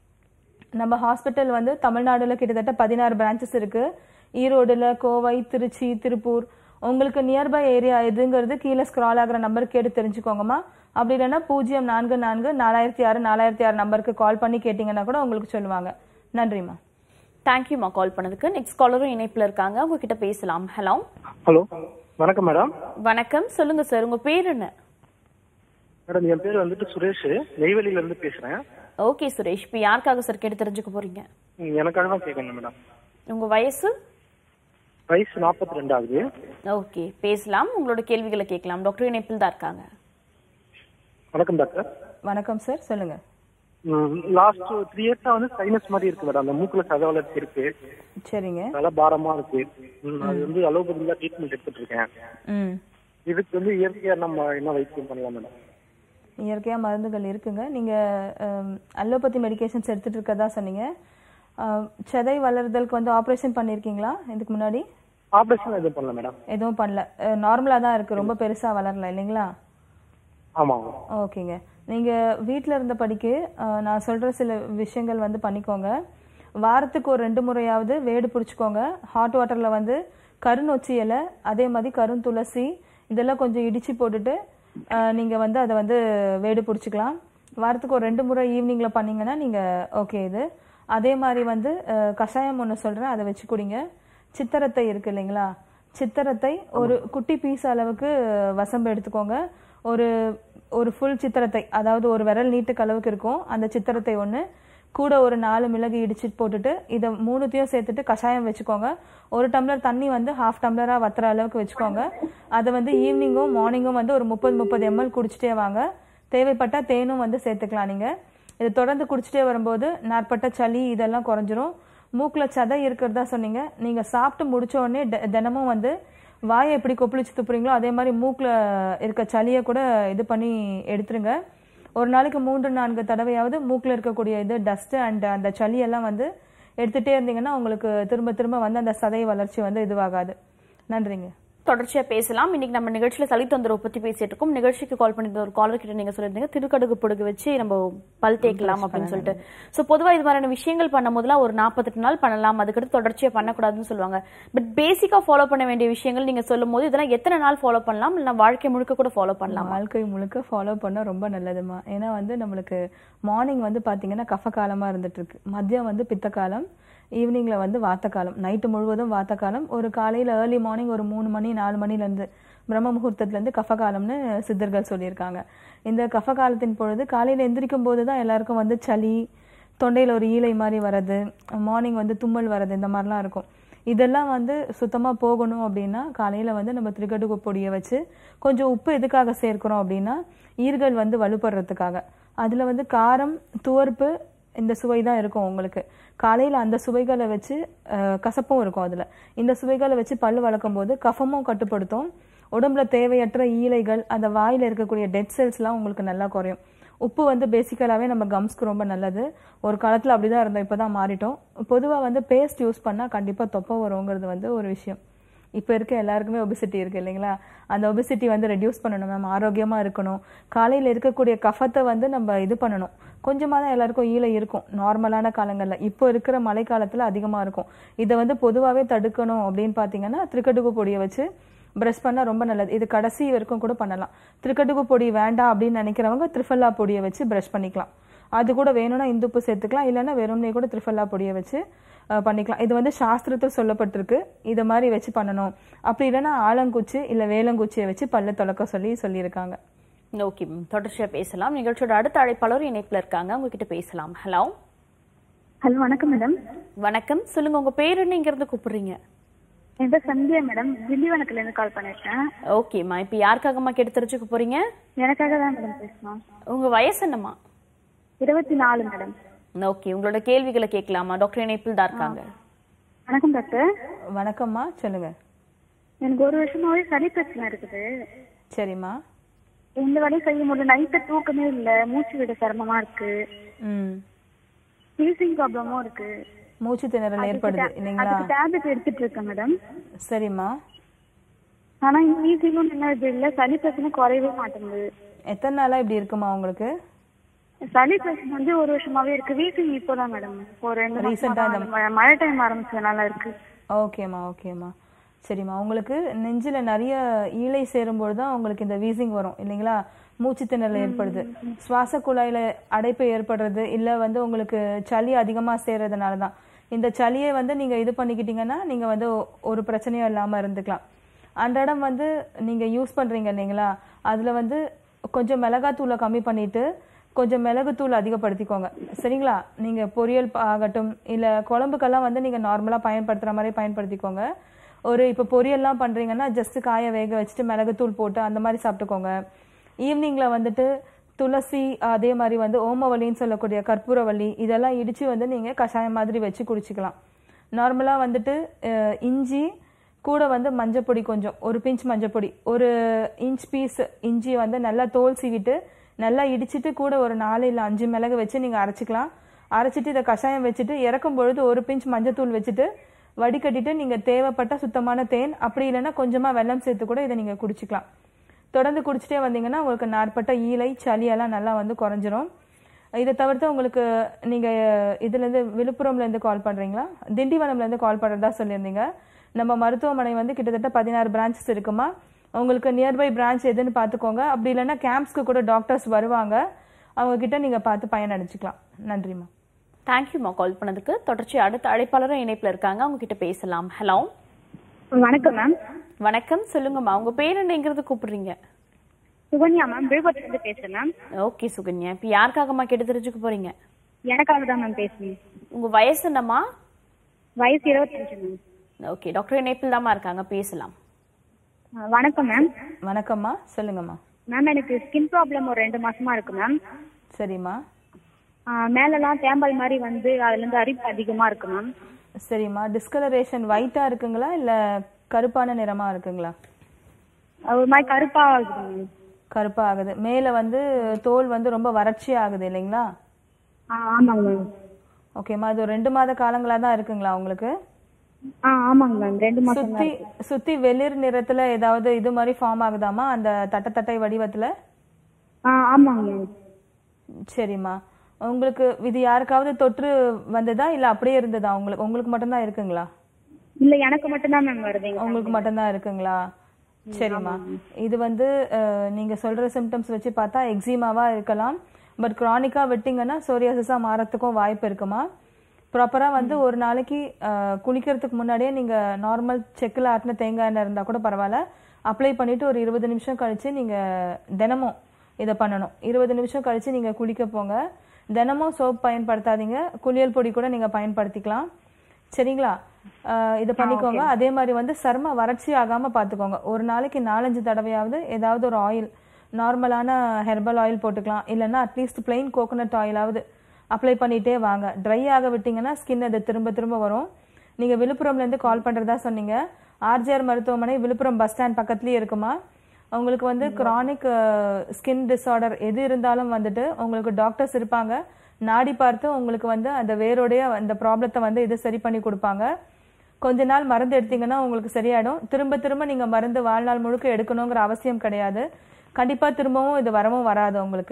நம்ம ஹாஸ்பிட்டல் வந்து தமிழ்நாடுல கிட்டத்தட்ட பதினாறு பிரான்ச்சஸ் இருக்கு ஈரோடுல கோவை திருச்சி திருப்பூர் உங்களுக்கு நியர்பை ஏரியா எதுங்கிறது கீழே ஸ்க்ரால் ஆகிற நம்பர் கேட்டு தெரிஞ்சுக்கோங்கம்மா அப்படி இல்லைன்னா பூஜ்ஜியம் நான்கு நான்கு நாலாயிரத்தி ஆறு நாலாயிரத்தி ஆறு நம்பருக்கு கால் பண்ணி கேட்டிங்கன்னா கூட உங்களுக்கு சொல்லுவாங்க நன்றிம்மா தேங்க்யூமா கால் பண்ணதுக்கு நெக்ஸ்ட் காலரும் இணைப்புல இருக்காங்க உங்ககிட்ட பேசலாம் ஹலோ ஹலோ வணக்கம் மேடம் வணக்கம் சொல்லுங்க சார் உங்க பேர் என்ன மேடம் என் பேர் வந்துட்டு சுரேஷ் நெய்வேலியில இருந்து பேசுறேன் ஓகே சுரேஷ் இப்போ யாருக்காக சார் கேட்டு தெரிஞ்சுக்க போறீங்க ம், எனக்காக தான் கேட்கணும் மேடம் உங்க வயசு வயசு நாற்பத்தி ரெண்டு ஆகுது ஓகே பேசலாம் உங்களோட கேள்விகளை கேட்கலாம் டாக்டர் இணைப்பில் தான் இருக்காங்க வணக்கம் டாக்டர் வணக்கம் சார் சொல்லுங்க லாஸ்ட் த்ரீ இயர்ஸா வந்து சைனஸ் மாதிரி இருக்கு மேடம் அந்த மூக்குல சத வளர்ச்சி இருக்கு சரிங்க நல்ல பாரமா இருக்கு ம், அது வந்து அலோபதி தான் ட்ரீட்மெண்ட் எடுத்துட்டு இருக்கேன் ம் இதுக்கு வந்து இயற்கையா நம்ம என்ன வைத்தியம் பண்ணலாம் மேடம் இயற்கையாக மருந்துகள் இருக்குங்க நீங்கள் அலோபதி மெடிகேஷன்ஸ் எடுத்துகிட்டு இருக்கதா சொன்னீங்க அஹ், செதை வளருதலுக்கு வந்து ஆப்ரேஷன் பண்ணியிருக்கீங்களா இதுக்கு முன்னாடி ஆபரேஷன் எதுவும் பண்ணல மேடம் எதுவும் பண்ணல நார்மலாக தான் இருக்குது ரொம்ப பெருசாக வளரல இல்லைங்களா ஆமா ஓகேங்க நீங்கள் வீட்டில் இருந்த படிக்கு அஹ், நான் சொல்கிற சில விஷயங்கள் வந்து பண்ணிக்கோங்க வாரத்துக்கு ஒரு ரெண்டு முறையாவது வேடு பிடிச்சிக்கோங்க ஹாட் வாட்டரில் வந்து கருநொச்சி இலை அதே மாதிரி கருந்துளசி இதெல்லாம் கொஞ்சம் இடித்து போட்டுட்டு நீங்கள் வந்து அதை வந்து வேடு பிடிச்சிக்கலாம் வாரத்துக்கு ஒரு ரெண்டு முறை ஈவினிங்கில் பண்ணீங்கன்னா நீங்கள் ஓகே இது அதே மாதிரி வந்து அஹ், கஷாயம் ஒன்று சொல்கிறேன் அதை வச்சு குடிங்க சித்தரத்தை இருக்கு இல்லைங்களா சித்தரத்தை ஒரு குட்டி பீஸ் அளவுக்கு வசம்பு எடுத்துக்கோங்க ஒரு ஒரு ஃபுல் சித்திரத்தை அதாவது ஒரு விரல் நீட்டுக்கு அளவுக்கு இருக்கும் அந்த சித்திரத்தை ஒன்று கூட ஒரு நாலு மிளகு இடிச்சு போட்டுட்டு இதை மூணுத்தையும் சேர்த்துட்டு கஷாயம் வச்சுக்கோங்க ஒரு டம்ளர் தண்ணி வந்து ஹாஃப் டம்ளராக வத்துற அளவுக்கு வச்சுக்கோங்க அதை வந்து ஈவினிங்கும் மார்னிங்கும் வந்து ஒரு முப்பது முப்பது எம்எல் குடிச்சிட்டே வாங்க தேவைப்பட்டால் தேனும் வந்து சேர்த்துக்கலாம் நீங்கள் இதை தொடர்ந்து குடிச்சிட்டே வரும்போது நாற்பட்ட சளி இதெல்லாம் குறைஞ்சிரும் மூக்கில் சதை இருக்கிறதா சொன்னீங்க நீங்கள் சாப்பிட்டு முடிச்ச உடனே தெ- தினமும் வந்து வாயை எப்படி கொப்பளிச்சு துப்புறீங்களோ அதே மாதிரி மூக்கில் இருக்க சளியை கூட இது பண்ணி எடுத்துருங்க ஒரு நாளைக்கு மூன்று நான்கு தடவையாவது மூக்கில் இருக்கக்கூடிய இது டஸ்ட்டு அண்ட் அந்த சளியெல்லாம் வந்து எடுத்துகிட்டே இருந்தீங்கன்னா உங்களுக்கு திரும்ப திரும்ப வந்து அந்த சதை வளர்ச்சி வந்து இதுவாகாது நன்றிங்க தொடர்ச்சியா பேசலாம் இன்னைக்கு நம்ம நிகழ்ச்சியில சளி தொந்தரவு பத்தி பேசிட்டு இருக்கோம் நிகழ்ச்சிக்கு கால் பண்ணிருந்த ஒரு காலர் கிட்ட நீங்க சொல்லிருந்தீங்க திருக்கடுகு பொடுகு வச்சு நம்ம பல் தேய்க்கலாம் அப்படின்னு சொல்லிட்டு சோ பொதுவா இது மாதிரியான விஷயங்கள் பண்ணும் போதெல்லாம் ஒரு நாற்பத்தெட்டு நாள் பண்ணலாம் அதுக்கடுத்து தொடர்ச்சியா பண்ணக்கூடாதுன்னு சொல்லுவாங்க பட் பேசிக்கா ஃபாலோ பண்ண வேண்டிய விஷயங்கள் நீங்க சொல்லும் போது இதெல்லாம் எத்தனை நாள் ஃபாலோ பண்ணலாம் இல்ல வாழ்க்கை முழுக்க கூட ஃபாலோ பண்ணலாம் வாழ்க்கை முழுக்க ஃபாலோ பண்ண ரொம்ப நல்லதுமா ஏன்னா வந்து நம்மளுக்கு மார்னிங் வந்து பாத்தீங்கன்னா கஃப காலமா இருந்துட்டு இருக்கு மதியம் வந்து பித்த காலம் ஈவினிங்ல வந்து வாத்த காலம் நைட்டு முழுவதும் வாத்த காலம் ஒரு காலையில ஏர்லி மார்னிங் ஒரு மூணு மணி நாலு மணில இருந்து பிரம்ம முகூர்த்தத்துல இருந்து கஃப காலம்னு சித்தர்கள் சொல்லியிருக்காங்க இந்த கஃப காலத்தின் பொழுது காலையில எந்திரிக்கும் போது தான் எல்லாருக்கும் வந்து சளி தொண்டையில ஒரு ஈலை மாதிரி வர்றது மார்னிங் வந்து தும்மல் வர்றது இந்த மாதிரிலாம் இருக்கும் இதெல்லாம் வந்து சுத்தமாக போகணும் அப்படின்னா காலையில் வந்து நம்ம திரிகடுகு பொடியை வச்சு கொஞ்சம் உப்பு எதுக்காக சேர்க்கிறோம் அப்படின்னா ஈர்கள் வந்து வலுப்படுறதுக்காக அதில் வந்து காரம் துவர்ப்பு இந்த சுவை தான் இருக்கும் உங்களுக்கு காலையில் அந்த சுவைகளை வச்சு அஹ், கசப்பும் இருக்கும் அதில் இந்த சுவைகளை வச்சு பல்லு வளர்க்கும் போது கஃபமும் கட்டுப்படுத்தும் உடம்புல தேவையற்ற ஈலைகள் அந்த வாயில் இருக்கக்கூடிய டெட் செல்ஸ்லாம் உங்களுக்கு நல்லா குறையும் உப்பு வந்து பேசிக்கலாகவே நம்ம கம்ஸ்க்கு ரொம்ப நல்லது ஒரு காலத்தில் அப்படி தான் இருந்தோம் இப்போ தான் மாறிட்டோம் பொதுவாக வந்து பேஸ்ட் யூஸ் பண்ணால் கண்டிப்பாக தொப்பை வருங்கிறது வந்து ஒரு விஷயம் இப்போ இருக்க எல்லாருக்குமே ஒபிசிட்டி இருக்கு இல்லைங்களா அந்த ஒபிசிட்டி வந்து ரெடியூஸ் பண்ணணும் மேம் ஆரோக்கியமாக இருக்கணும் காலையில் இருக்கக்கூடிய கஃபத்தை வந்து நம்ம இது பண்ணணும் கொஞ்சமாக தான் எல்லாருக்கும் ஈழை இருக்கும் நார்மலான காலங்களில் இப்போ இருக்கிற மழைக்காலத்தில் அதிகமாக இருக்கும் இதை வந்து பொதுவாகவே தடுக்கணும் அப்படின்னு பார்த்தீங்கன்னா திருக்கடுகு பொடியை வச்சு ப்ரஷ் பண்ணால் ரொம்ப நல்லது இது கடைசி வரைக்கும் கூட பண்ணலாம் திருக்கடுகு பொடி வேண்டாம் அப்படின்னு நினைக்கிறவங்க த்ரிஃபல்லா பொடியை வச்சு ப்ரஷ் பண்ணிக்கலாம் அது கூட வேணும்னா இந்துப்பு சேர்த்துக்கலாம் இல்லைன்னா வெறும்னே கூட த்ரிஃபல்லா பொடியை வச்சு அஹ், பண்ணிக்கலாம் இது வந்து சாஸ்திரத்தில் சொல்லப்பட்டிருக்கு இதை மாதிரி வச்சு பண்ணணும் அப்படி இல்லைன்னா ஆலங்குச்சி இல்லை வேலங்குச்சியை வச்சு பல்ல துலக்க சொல்லி சொல்லியிருக்காங்க ஓகே மேம் தொடர்ச்சியா பேசலாம் நிகழ்ச்சியோட அடுத்த அழைப்பாளர் இணைப்புல இருக்காங்க உங்ககிட்ட பேசலாம் ஹலோ ஹலோ வணக்கம் மேடம் வணக்கம் சொல்லுங்க உங்க பேர் என்ன இங்க இருந்து கூப்பிடுறீங்க என் பேர் சந்தியா மேடம் திண்டிவனத்துல இருந்து கால் பண்ணிருக்கேன் ஓகேம்மா இப்போ யாருக்காகம்மா கேட்டு தெரிஞ்சுக்க போறீங்க எனக்காக தான் மேடம் பேசணும் உங்க வயசு என்னம்மா இருபத்தி நாலு மேடம் ஓகே உங்களோட கேள்விகளை கேட்கலாமா டாக்டர் இணைப்பில் தான் இருக்காங்க வணக்கம் டாக்டர் வணக்கம்மா சொல்லுங்க எனக்கு ஒரு வருஷமாவே சளி பிரச்சனை இருக்குது சரிம்மா எந்த வேலையும் செய்ய முடியல நைட்டு தூக்கமே இல்ல மூச்சு விட சிரமமா இருக்கு ம் வீசிங் ப்ராப்ளமும் இருக்கு மூச்சு திணறல் ஏற்படுது இல்லைங்களா அதுக்கு டேப்லெட் எடுத்துட்டு இருக்கேன் மேடம் சரிம்மா ஆனா வீசிங்கும் நின்னது இல்ல சளி பிரச்சனை குறையவே மாட்டேங்குது எத்தனை நாளா இப்படி இருக்குமா உங்களுக்கு சளி பிரச்சனை வந்து ஒரு வருஷமாவே இருக்கு வீசிங் இப்போதான் மேடம் ஒரு ரெண்டு Recent ஆ மாசமா ம- மழை டைம் ஆரம்பிச்சதுனால இருக்கு ஓகேம்மா ஓகேம்மா சரிம்மா உங்களுக்கு நெஞ்சில் நிறைய ஈழை சேரும்போது தான் உங்களுக்கு இந்த வீசிங் வரும் இல்லைங்களா மூச்சு திணறல் ஏற்படுது சுவாச குழாயில அடைப்பு ஏற்படுறது இல்லை வந்து உங்களுக்கு சளி அதிகமாக சேர்றதுனால தான் இந்த சளியை வந்து நீங்கள் இது பண்ணிக்கிட்டீங்கன்னா நீங்கள் வந்து ஒரு பிரச்சனையும் இல்லாமல் இருந்துக்கலாம் அன்றாடம் வந்து நீங்கள் யூஸ் பண்ணுறீங்க இல்லைங்களா அதில் வந்து கொஞ்சம் மிளகாத்தூளை கம்மி பண்ணிட்டு கொஞ்சம் மிளகுத்தூள் அதிகப்படுத்திக்கோங்க சரிங்களா நீங்கள் பொரியல் ப- ஆகட்டும் இல்லை குழம்புக்கெல்லாம் வந்து நீங்கள் நார்மலாக பயன்படுத்துகிற மாதிரி பயன்படுத்திக்கோங்க ஒரு இப்போ பொரியல்லாம் பண்ணுறீங்கன்னா ஜஸ்ட் காய வேக வச்சுட்டு மிளகுத்தூள் போட்டு அந்த மாதிரி சாப்பிட்டுக்கோங்க ஈவினிங்கில் வந்துட்டு துளசி அதே மாதிரி வந்து ஓமவல்லின்னு சொல்லக்கூடிய கற்பூரவல்லி இதெல்லாம் இடித்து வந்து நீங்கள் கஷாயம் மாதிரி வச்சு குடிச்சிக்கலாம் நார்மலாக வந்துட்டு அஹ், இஞ்சி கூட வந்து மஞ்சப்பொடி கொஞ்சம் ஒரு பிஞ்ச் மஞ்சப்பொடி ஒரு இன்ச் பீஸ் இஞ்சி வந்து நல்லா தோல் சீவிட்டு நல்லா இடிச்சிட்டு கூட ஒரு நாலு இல்லை அஞ்சு மிளகு வச்சு நீங்கள் அரைச்சிக்கலாம் அரைச்சிட்டு இதை கஷாயம் வச்சுட்டு இறக்கும் பொழுது ஒரு பிஞ்ச் மஞ்சத்தூள் வச்சுட்டு வடிகட்டிட்டு நீங்கள் தேவைப்பட்ட சுத்தமான தேன் அப்படி இல்லைன்னா கொஞ்சமாக வெல்லம் சேர்த்து கூட இதை நீங்கள் குடிச்சிக்கலாம் தொடர்ந்து குடிச்சிட்டே வந்தீங்கன்னா உங்களுக்கு நாட்பட்ட ஈலை சளியெல்லாம் நல்லா வந்து குறைஞ்சிரும் இதை தவிர்த்து உங்களுக்கு நீங்கள் இதுலேருந்து விழுப்புரம்லேருந்து கால் பண்ணுறீங்களா திண்டிவனம்லேருந்து கால் பண்ணுறதா சொல்லியிருந்தீங்க நம்ம மருத்துவமனை வந்து கிட்டத்தட்ட பதினாறு பிரான்ச்சஸ் இருக்குமா உங்களுக்கு நியர்பை பிரான்ச் எதுன்னு பார்த்துக்கோங்க அப்படி இல்லைன்னா கேம்ப்ஸ்க்கு கூட டாக்டர்ஸ் வருவாங்க அவங்க கிட்ட நீங்கள் பார்த்து பயனடைச்சிக்கலாம் நன்றிம்மா தேங்க்யூம்மா கால் பண்ணதுக்கு தொடர்ச்சி அடுத்த அழைப்பாளரும் இணைப்புல இருக்காங்க அவங்க கிட்ட பேசலாம் ஹலோ வணக்கம் மேம் வணக்கம் சொல்லுங்கம்மா உங்க பேர் என்ன இங்க இருந்து கூப்பிடுறீங்க சுகன்யா மேம் விழுப்புரத்துல இருந்து பேசுறேன் மேம் ஓகே சுகன்யா இப்போ யாருக்காகம்மா கேட்டு தெரிஞ்சுக்க போறீங்க எனக்காக தான் மேம் பேசுறேன் உங்க வயசு என்னம்மா வயசு இருபத்தஞ்சு மேம் ஓகே டாக்டர் இணைப்பில் தாம்மா இருக்காங்க பேசலாம் ஆ, வணக்கம் மேம் வணக்கம்மா சொல்லுங்கம்மா மேம் எனக்கு ஸ்கின் ப்ராப்ளம் ஒரு ரெண்டு மாசமா இருக்கு மேம் சரிம்மா ஆ, மேலெல்லாம் தேம்பல் மாதிரி வந்து அதுல இருந்து அரிப்பு அதிகமா இருக்கு மேம் சரிம்மா டிஸ்கலரேஷன் ஒயிட்டாக இருக்குங்களா இல்லை கருப்பான நிறமாக இருக்குங்களா ஒரு மாதிரி கருப்பா ஆகுது மேம் கருப்பா ஆகுது மேலே வந்து தோல் வந்து ரொம்ப வறட்சி ஆகுது இல்லைங்களா ஆ ஆமாங்க மேம் ஓகேம்மா இது ஒரு ரெண்டு மாத காலங்களாக தான் இருக்குங்களா உங்களுக்கு ஆ ஆமாங்க மேம் ரெண்டு மாசம் சுத்தி சுத்தி வெளிர் நிறத்துல ஏதாவது இது மாதிரி ஃபார்ம் ஆகுதாமா அந்த தட்டை தட்டை வடிவத்துல ஆ ஆமாங்க மேம் சரிம்மா உங்களுக்கு இது யாருக்காவது தொற்று வந்ததா இல்ல அப்படியே இருந்ததா உங்களுக்கு உங்களுக்கு மட்டும்தான் இருக்குங்களா இல்ல எனக்கு மட்டும்தான் மேம் வருதுங்க உங்களுக்கு மட்டும்தான் இருக்குங்களா சரிம்மா இது வந்து அஹ், நீங்க சொல்ற சிம்டம்ஸ் வச்சு பார்த்தா எக்ஸிமாவா இருக்கலாம் பட் கிரானிக்கா விட்டீங்கன்னா சோரியாசிஸா மாறத்துக்கும் வாய்ப்பு இருக்குமா ப்ராப்பரா வந்து ஒரு நாளைக்கு அஹ், குளிக்கிறதுக்கு முன்னாடியே நீங்க நார்மல் செக்கில் ஆட்டின தேங்காய் எண்ணெய் இருந்தா கூட பரவாயில்ல அப்ளை பண்ணிட்டு ஒரு இருபது நிமிஷம் கழிச்சு நீங்க தினமும் இதை பண்ணணும் இருபது நிமிஷம் கழிச்சு நீங்க குளிக்க போங்க தினமும் சோப் பயன்படுத்தாதீங்க குளியல் பொடி கூட நீங்க பயன்படுத்திக்கலாம் சரிங்களா ஆஹ் இதை பண்ணிக்கோங்க அதே மாதிரி வந்து சர்ம வறட்சி ஆகாம பாத்துக்கோங்க ஒரு நாளைக்கு நாலஞ்சு தடவையாவது ஏதாவது ஒரு ஆயில் நார்மலான ஹெர்பல் ஆயில் போட்டுக்கலாம் இல்லைன்னா அட்லீஸ்ட் plain கோகோனட் ஆயிலாவது அப்ளை பண்ணிட்டே வாங்க ட்ரை ஆக விட்டீங்கன்னா ஸ்கின் அது திரும்ப திரும்ப வரும் நீங்க விழுப்புரம்ல இருந்து கால் பண்றதா சொன்னீங்க ஆர்ஜிஆர் மருத்துவமனை விழுப்புரம் பஸ் ஸ்டாண்ட் பக்கத்துலயே இருக்குமா உங்களுக்கு வந்து கிரானிக் ஸ்கின் டிஸார்டர் எது இருந்தாலும் வந்துட்டு உங்களுக்கு டாக்டர்ஸ் இருப்பாங்க நாடி பார்த்து உங்களுக்கு வந்து அந்த வேரோடைய அந்த ப்ராப்ளத்தை வந்து இது சரி பண்ணி கொடுப்பாங்க கொஞ்ச நாள் மருந்து எடுத்தீங்கன்னா உங்களுக்கு சரியாயிடும் திரும்ப திரும்ப நீங்க மருந்து வாழ்நாள் முழுக்க எடுக்கணுங்கிற அவசியம் கிடையாது கண்டிப்பா திரும்பவும் இது வரவும் வராது உங்களுக்கு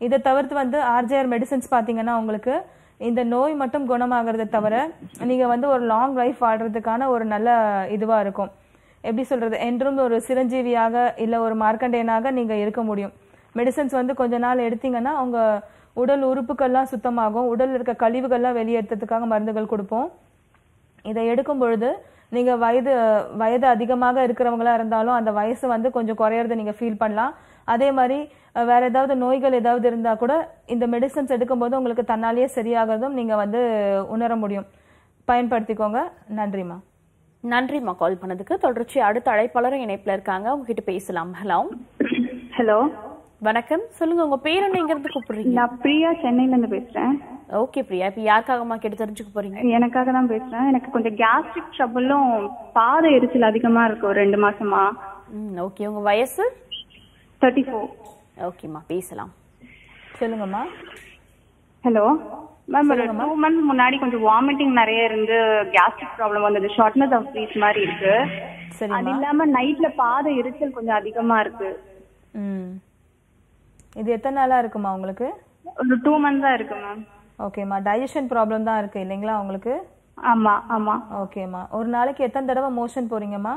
இதை தவிர்த்து வந்து ஆர்ஜேஆர் மெடிசன்ஸ் பார்த்தீங்கன்னா உங்களுக்கு இந்த நோய் மட்டும் குணமாகறதை தவிர நீங்க வந்து ஒரு லாங் லைஃப் வாழ்றதுக்கான ஒரு நல்ல இதுவா இருக்கும் எப்படி சொல்றது என்றும் ஒரு சிரஞ்சீவியாக இல்ல ஒரு மார்க்கண்டேயனாக நீங்க இருக்க முடியும் மெடிசன்ஸ் வந்து கொஞ்ச நாள் எடுத்தீங்கன்னா உங்க உடல் உறுப்புகள்லாம் சுத்தமாகும் உடல்ல இருக்க கழிவுகள்லாம் வெளியேற்றத்துக்காக மருந்துகள் கொடுப்போம் இதை எடுக்கும் பொழுது நீங்க வயது வயது அதிகமாக இருக்கிறவங்களா இருந்தாலும் அந்த வயசு வந்து கொஞ்சம் குறையறத நீங்க ஃபீல் பண்ணலாம் அதே மாதிரி அஹ், வேற ஏதாவது நோய்கள் ஏதாவது இருந்தா கூட இந்த மெடிசன்ஸ் எடுக்கும்போது உங்களுக்கு தன்னாலேயே சரியாகிறதும் நீங்க வந்து உணர முடியும் பயன்படுத்திக்கோங்க நன்றிம்மா நன்றிம்மா கால் பண்ணதுக்கு தொடர்ச்சி அடுத்த அழைப்பாளரும் இணைப்புல இருக்காங்க உங்ககிட்ட பேசலாம் ஹலோ ஹலோ வணக்கம் சொல்லுங்க உங்க பேர் என்ன எங்க இருந்து கூப்பிடுறீங்க நான் பிரியா சென்னையில இருந்து பேசுறேன் ஓகே பிரியா இப்ப யாருக்காகமா கேட்டு தெரிஞ்சுக்க போறீங்க எனக்காக தான் பேசுறேன் எனக்கு கொஞ்சம் கேஸ்ட்ரிக் ட்ரபிளும் பாத எரிச்சல் அதிகமா இருக்கு ஒரு ரெண்டு மாசமா ம் ஓகே உங்க வயசு தேர்ட்டி ஃபோர் ஓகேம்மா பேசலாம் சொல்லுங்கம்மா ஹலோ மேம் ஒரு டூ மந்த்ஸ் முன்னாடி கொஞ்சம் வாமிட்டிங் நிறைய இருந்து கேஸ்ட்ரிக் ப்ராப்ளம் வந்தது ஷார்ட்னஸ் ஆஃப் ப்ரீத் மாதிரி இருக்கு அது சரிம்மா இல்லாம நைட்ல பாத எரிச்சல் கொஞ்சம் அதிகமா இருக்கு ம் இது எத்தனை நாளா இருக்குமா உங்களுக்கு ஒரு டூ மந்த்ஸா இருக்கு மேம் ஓகேம்மா டைஜஷன் ப்ராப்ளம் தான் இருக்கு இல்லைங்களா உங்களுக்கு ஆமா ஆமா ஓகேம்மா ஒரு நாளைக்கு எத்தனை தடவை மோஷன் போறீங்கம்மா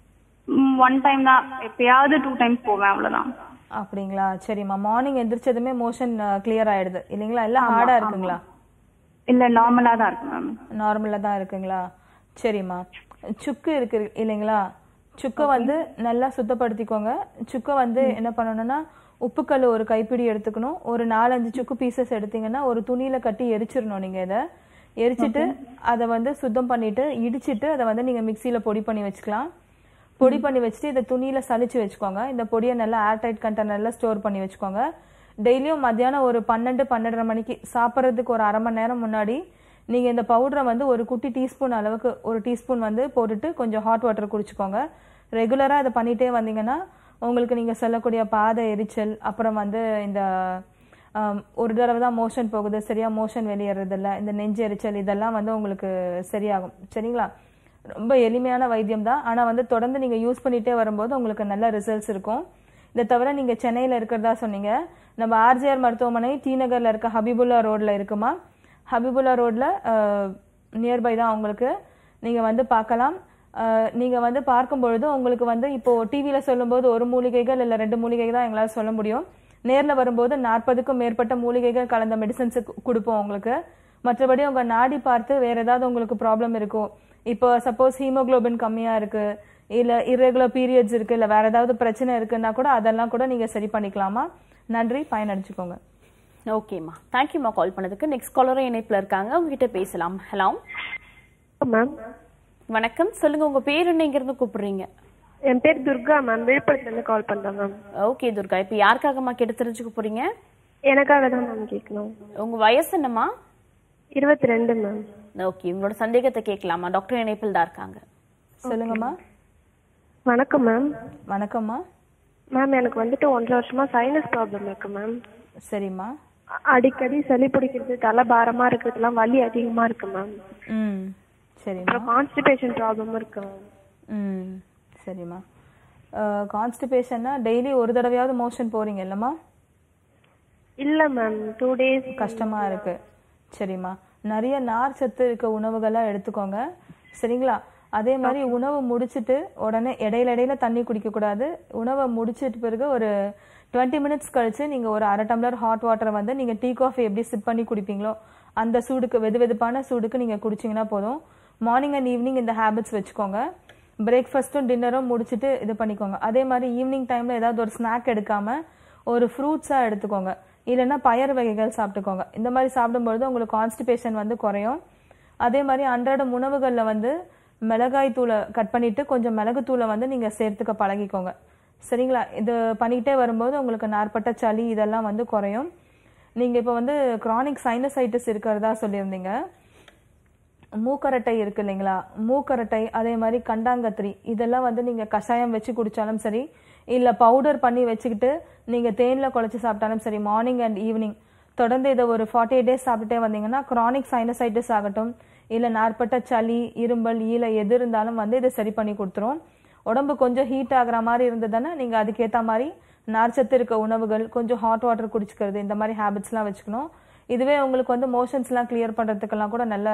ஒன் டைம் தான் எப்பயாவது டூ டைம்ஸ் போவேன் அவ்வளவுதான் அப்படிங்களா சரிம்மா மார்னிங் எந்திரிச்சதுமே மோஷன் கிளியர் ஆயிடுது இல்லைங்களா எல்லாம் ஹார்டா இருக்குங்களா இல்ல நார்மலா தான் இருக்கு மேம் நார்மலா தான் இருக்குங்களா சரிம்மா சுக்கு இருக்கு இல்லைங்களா சுக்கை வந்து நல்லா சுத்தப்படுத்திக்கோங்க சுக்கை வந்து என்ன பண்ணணும்னா உப்புக்கல் ஒரு கைப்பிடி எடுத்துக்கணும் ஒரு நாலஞ்சு சுக்கு பீசஸ் எடுத்தீங்கன்னா ஒரு துணியில கட்டி எரிச்சிடணும் நீங்க இதை எரிச்சிட்டு அதை வந்து சுத்தம் பண்ணிட்டு இடிச்சிட்டு அதை வந்து நீங்க மிக்சியில பொடி பண்ணி வச்சுக்கலாம் பொடி பண்ணி வச்சுட்டு இதை துணியில சலிச்சு வச்சுக்கோங்க இந்த பொடியை நல்லா ஏர்டைட் கண்டெய்னர்ல ஸ்டோர் பண்ணி வச்சுக்கோங்க டெய்லியும் மத்தியானம் ஒரு பன்னெண்டு பன்னெண்டரை மணிக்கு சாப்பிட்றதுக்கு ஒரு அரை மணி நேரம் முன்னாடி நீங்க இந்த பவுடரை வந்து ஒரு குட்டி டீஸ்பூன் அளவுக்கு ஒரு டீஸ்பூன் வந்து போட்டுட்டு கொஞ்சம் ஹாட் வாட்டர் குடிச்சுக்கோங்க ரெகுலரா இதை பண்ணிட்டே வந்தீங்கன்னா உங்களுக்கு நீங்க சொல்லக்கூடிய பாத எரிச்சல் அப்புறம் வந்து இந்த ஆம், ஒரு தடவை தான் மோஷன் போகுது சரியா மோஷன் வெளியேறதில்ல இந்த நெஞ்சு எரிச்சல் இதெல்லாம் வந்து உங்களுக்கு சரியாகும் சரிங்களா ரொம்ப எளிமையான வைத்தியம் தான் ஆனா வந்து தொடர்ந்து நீங்க யூஸ் பண்ணிட்டே வரும்போது உங்களுக்கு நல்ல ரிசல்ட்ஸ் இருக்கும் இதை தவிர நீங்க சென்னையில இருக்கிறதா சொன்னீங்க நம்ம ஆர்ஜிஆர் மருத்துவமனை டி நகர்ல இருக்க ஹபிபுல்லா ரோட்ல இருக்குமா ஹபிபுல்லா ரோட்ல நியர்பை தான் உங்களுக்கு நீங்க வந்து பார்க்கலாம் அஹ், நீங்க வந்து பார்க்கும் பொழுது உங்களுக்கு வந்து இப்போ டிவியில சொல்லும்போது ஒரு மூலிகைகள் இல்ல ரெண்டு மூலிகை தான் எங்களால சொல்ல முடியும் நேர்ல வரும்போது நாற்பதுக்கும் மேற்பட்ட மூலிகைகள் கலந்த மெடிசன்ஸ் கொடுப்போம் உங்களுக்கு மற்றபடி உங்க நாடி பார்த்து வேற ஏதாவது உங்களுக்கு ப்ராப்ளம் இருக்கோ இப்போ சப்போஸ் ஹீமோகுளோபின் கம்மியா இருக்கு இல்ல irregular பீரியட்ஸ் இருக்கு இல்ல வேற ஏதாவது பிரச்சனை இருக்குன்னா கூட அதெல்லாம் கூட நீங்க சரி பண்ணிக்கலாமா நன்றி பயனடைச்சுக்கோங்க ஓகேம்மா தேங்க்யூம்மா கால் பண்ணதுக்கு நெக்ஸ்ட் காலரும் இணைப்புல இருக்காங்க உங்ககிட்ட பேசலாம் ஹலோ மேம் வணக்கம் சொல்லுங்க உங்க பேர் என்ன எங்க இருந்து கூப்பிடுறீங்க என் பேர் துர்கா மேம் விழுப்புரத்துல இருந்து கால் பண்றேன் மேம் ஓகே துர்கா இப்ப யாருக்காகம்மா கேட்டு தெரிஞ்சுக்க போறீங்க எனக்காக தான் மேம் கேட்கணும் உங்க வயசு என்னம்மா இருபத்தி ரெண்டு மேம் ஓகே உங்களோட சந்தேகத்தை கேட்கலாமா டாக்டர் இணைப்பில் தான் இருக்காங்க சொல்லுங்கம்மா வணக்கம் மேம் வணக்கம்மா மேம் எனக்கு வந்துட்டு ஒன்றரை வருஷமா சைனஸ் ப்ராப்ளம் இருக்கு மேம் சரிம்மா அடிக்கடி சளி பிடிக்கிறது தலை பாரமா இருக்கிறதுலாம் வலி அதிகமா இருக்கு மேம் ம் சரிம்மா அப்புறம் கான்ஸ்டிபேஷன் ப்ராப்ளமும் இருக்கு மேம் ம் சரிம்மா கான்ஸ்டிபேஷன்னா டெய்லி ஒரு தடவையாவது மோஷன் போறீங்க இல்லம்மா இல்ல மேம் டூ டேஸ் கஷ்டமா இருக்கு சரிம்மா நிறைய நார் சத்து இருக்க உணவுகளா எடுத்துக்கோங்க சரிங்களா அதே மாதிரி உணவு முடிச்சிட்டு உடனே இடையில இடையில தண்ணி குடிக்க கூடாது உணவை முடிச்சிட்டு பிறகு ஒரு டுவெண்ட்டி மினிட்ஸ் கழிச்சு நீங்க ஒரு அரை டம்ளர் ஹாட் வாட்டரை வந்து நீங்க டீ காஃபி எப்படி சிப் பண்ணி குடிப்பீங்களோ அந்த சூடுக்கு வெது வெதுப்பான சூடுக்கு நீங்க குடிச்சீங்கன்னா போதும் மார்னிங் அண்ட் ஈவினிங் இந்த ஹேபிட்ஸ் வச்சுக்கோங்க பிரேக்ஃபாஸ்ட்டும் டின்னரும் முடிச்சிட்டு இது பண்ணிக்கோங்க அதே மாதிரி ஈவினிங் டைம்ல ஏதாவது ஒரு ஸ்நாக் எடுக்காம ஒரு ஃப்ரூட்ஸா எடுத்துக்கோங்க இல்லைன்னா பயறு வகைகள் சாப்பிட்டுக்கோங்க இந்த மாதிரி சாப்பிடும்பொழுது உங்களுக்கு கான்ஸ்டிபேஷன் வந்து குறையும் அதே மாதிரி அன்றாடம் உணவுகள்ல வந்து மிளகாய் தூளை கட் பண்ணிட்டு கொஞ்சம் மிளகு தூளை வந்து நீங்க சேர்த்துக்க பழகிக்கோங்க சரிங்களா இது பண்ணிக்கிட்டே வரும்போது உங்களுக்கு நார்ப்பட்ட சளி இதெல்லாம் வந்து குறையும் நீங்க இப்போ வந்து கிரானிக் சைனசைட்டிஸ் இருக்கிறதா சொல்லியிருந்தீங்க மூக்கரட்டை இருக்கு இல்லைங்களா மூக்கரட்டை அதே மாதிரி கண்டாங்கத்திரி இதெல்லாம் வந்து நீங்க கஷாயம் வச்சு குடிச்சாலும் சரி இல்ல பவுடர் பண்ணி வச்சுக்கிட்டு நீங்க தேன்ல குழச்சி சாப்பிட்டாலும் சரி மார்னிங் அண்ட் ஈவினிங் தொடர்ந்து இதை ஒரு ஃபார்ட்டி எயிட் டேஸ் சாப்பிட்டுட்டே வந்தீங்கன்னா கிரானிக் சைனசைட்டிஸ் ஆகட்டும் இல்ல நார்ப்பட்ட சளி இரும்பல் ஈல எது இருந்தாலும் வந்து இதை சரி பண்ணி கொடுத்துரும் உடம்பு கொஞ்சம் ஹீட் ஆகுற மாதிரி இருந்ததுன்னா நீங்க அதுக்கேத்த மாதிரி நார்ச்சத்து இருக்க உணவுகள் கொஞ்சம் ஹாட் வாட்டர் குடிச்சுக்கிறது இந்த மாதிரி ஹேபிட்ஸ்லாம் வச்சுக்கணும் இதுவே உங்களுக்கு வந்து மோஷன்ஸ்லாம் கிளியர் பண்ணுறதுக்கெல்லாம் கூட நல்ல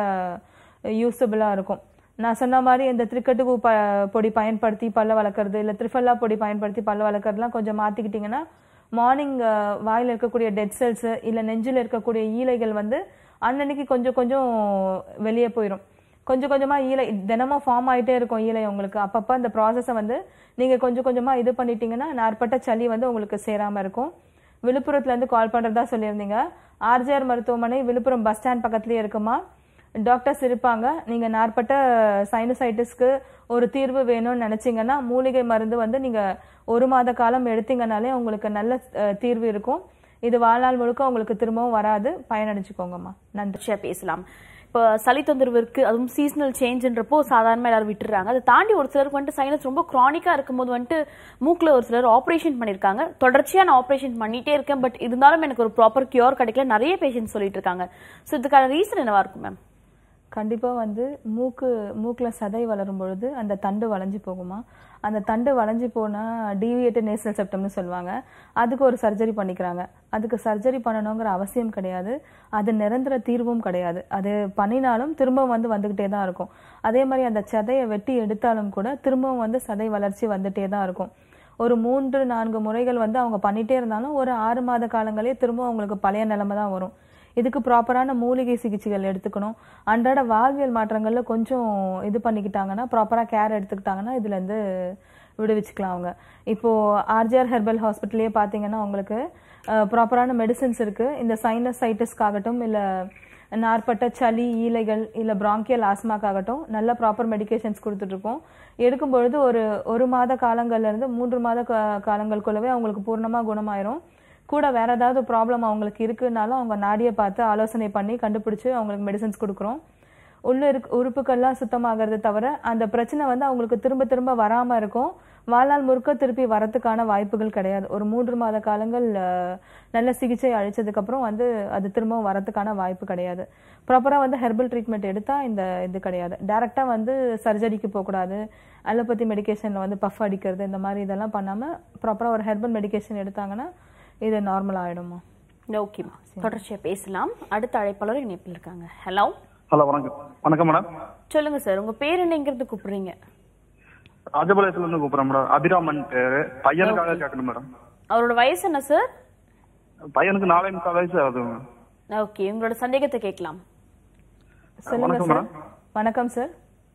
யூஸபிளாக இருக்கும் நான் சொன்ன மாதிரி இந்த திரிக்கட்டுப்பு ப பொடி பயன்படுத்தி பல்ல வளர்க்குறது இல்லை த்ரிஃபல்லா பொடி பயன்படுத்தி பல்ல வளர்க்குறதுலாம் கொஞ்சம் மாற்றிக்கிட்டிங்கன்னா மார்னிங் வாயில் இருக்கக்கூடிய டெட் செல்ஸு இல்லை நெஞ்சில் இருக்கக்கூடிய ஈலைகள் வந்து அன்னன்னைக்கு கொஞ்சம் கொஞ்சம் வெளியே போயிடும் கொஞ்சம் கொஞ்சமாக ஈலை தினமும் ஃபார்ம் ஆகிட்டே இருக்கும் ஈலை உங்களுக்கு அப்பப்போ அந்த ப்ராசஸை வந்து நீங்கள் கொஞ்சம் கொஞ்சமாக இது பண்ணிட்டீங்கன்னா நாற்பட்ட சளி வந்து உங்களுக்கு சேராமல் இருக்கும் விழுப்புரத்துலேருந்து கால் பண்ணுறதா சொல்லியிருந்தீங்க ஆர்ஜிஆர் மருத்துவமனை விழுப்புரம் பஸ் ஸ்டாண்ட் பக்கத்துலேயே இருக்குமா டாக்டர்ஸ் இருப்பாங்க நீங்கள் நாற்பட்ட சைனசைட்டிஸ்க்கு ஒரு தீர்வு வேணும்னு நினச்சிங்கன்னா மூலிகை மருந்து வந்து நீங்கள் ஒரு மாத காலம் எடுத்தீங்கனாலே உங்களுக்கு நல்ல அஹ், தீர்வு இருக்கும் இது வாழ்நாள் முழுக்க உங்களுக்கு திரும்பவும் வராது பயனடைச்சுக்கோங்கம்மா நன்றி தொடர்ச்சியா பேசலாம் இப்போ சளி தொந்தரவு இருக்கு அதுவும் சீசனல் சேஞ்சுன்றப்போ சாதாரணமா எல்லாரும் விட்டுறாங்க அதை தாண்டி ஒரு சிலருக்கு வந்துட்டு சைனஸ் ரொம்ப க்ரானிக்கா இருக்கும்போது வந்துட்டு மூக்குல ஒரு சிலர் ஆப்ரேஷன் பண்ணிருக்காங்க தொடர்ச்சியா நான் ஆப்ரேஷன் பண்ணிட்டே இருக்கேன் பட் இருந்தாலும் எனக்கு ஒரு ப்ராப்பர் கியூர் கிடைக்கல நிறைய பேஷண்ட் சொல்லிட்டு இருக்காங்க ஸோ இதுக்கான ரீசன் என்னவா இருக்கும் மேம் கண்டிப்பாக வந்து மூக்கு மூக்கில் சதை வளரும் பொழுது அந்த தண்டு வளைஞ்சு போகுமா அந்த தண்டு வளைஞ்சு போனால் டீவியேட்டட் நேசல் செப்டம்னு சொல்லுவாங்க அதுக்கு ஒரு சர்ஜரி பண்ணிக்கிறாங்க அதுக்கு சர்ஜரி பண்ணணுங்கிற அவசியம் கிடையாது அது நிரந்தர தீர்வும் கிடையாது அது பண்ணினாலும் திரும்பவும் வந்து வந்துக்கிட்டே தான் இருக்கும் அதே மாதிரி அந்த சதையை வெட்டி எடுத்தாலும் கூட திரும்பவும் வந்து சதை வளர்ச்சி வந்துட்டே தான் இருக்கும் ஒரு மூன்று நான்கு முறைகள் வந்து அவங்க பண்ணிட்டே இருந்தாலும் ஒரு ஆறு மாத காலங்களே திரும்ப அவங்களுக்கு பழைய நிலைமை தான் வரும் இதுக்கு ப்ராப்பரான மூலிகை சிகிச்சைகள் எடுத்துக்கணும் அன்றாட வாழ்வியல் மாற்றங்கள்ல கொஞ்சம் இது பண்ணிக்கிட்டாங்கன்னா ப்ராப்பராக கேர் எடுத்துக்கிட்டாங்கன்னா இதுலேருந்து விடுவிச்சுக்கலாம் அவங்க இப்போ ஆர்ஜிஆர் ஹெர்பல் ஹாஸ்பிட்டல்லே பார்த்தீங்கன்னா உங்களுக்கு ப்ராப்பரான மெடிசின்ஸ் இருக்கு இந்த சைனசைட்டிஸ்க்காகட்டும் இல்லை நார்பட்ட சளி ஈலைகள் இல்லை பிராங்கியல் ஆஸ்மாக்காகட்டும் நல்ல ப்ராப்பர் மெடிகேஷன்ஸ் கொடுத்துட்ருக்கோம் எடுக்கும் பொழுது ஒரு ஒரு மாத காலங்கள்ல இருந்து மூன்று மாத கா- காலங்களுக்குள்ளவே அவங்களுக்கு பூர்ணமாக குணமாயிரும் கூட வேற ஏதாவது ப்ராப்ளம் அவங்களுக்கு இருக்குனாலும் அவங்க நாடியை பார்த்து ஆலோசனை பண்ணி கண்டுபிடிச்சு அவங்களுக்கு மெடிசன்ஸ் கொடுக்குறோம் உள்ள இருக்க உறுப்புகள்லாம் சுத்தமாகிறது தவிர அந்த பிரச்சனை வந்து அவங்களுக்கு திரும்ப திரும்ப வராம இருக்கும் வாழ்நாள் முழுக்க திருப்பி வரத்துக்கான வாய்ப்புகள் கிடையாது ஒரு மூன்று மாத காலங்கள் அஹ், நல்ல சிகிச்சை அளிச்சதுக்கு அப்புறம் வந்து அது திரும்பவும் வரத்துக்கான வாய்ப்பு கிடையாது ப்ராப்பரா வந்து ஹெர்பல் ட்ரீட்மெண்ட் எடுத்தா இந்த இது கிடையாது டைரக்டா வந்து சர்ஜரிக்கு போகக்கூடாது அலோபதி மெடிகேஷன்ல வந்து பஃப் அடிக்கிறது இந்த மாதிரி இதெல்லாம் பண்ணாம ப்ராப்பரா ஒரு ஹெர்பல் மெடிகேஷன் எடுத்தாங்கன்னா இது நார்மல் ஆயிடுமா ஓகேம்மா தொடர்ச்சியா பேசலாம் அடுத்த அழைப்பாளர் இணைப்பில் இருக்காங்க ஹலோ ஹலோ வணக்கம் வணக்கம் மேடம் சொல்லுங்க சார் உங்க பேர் என்னங்கிறது கூப்பிடுறீங்க ராஜபாளையத்துல இருந்து கூப்பிடுறேன் மேடம் அபிராமன் பேரு பையனுக்காக கேட்கணும் மேடம் அவரோட வயசு என்ன சார் பையனுக்கு நாலே முக்கால் வயசு ஆகுது மேம். ஓகே உங்களோட சந்தேகத்தை கேட்கலாம் சொல்லுங்க வணக்கம் சார் மேடம். வணக்கம் சார்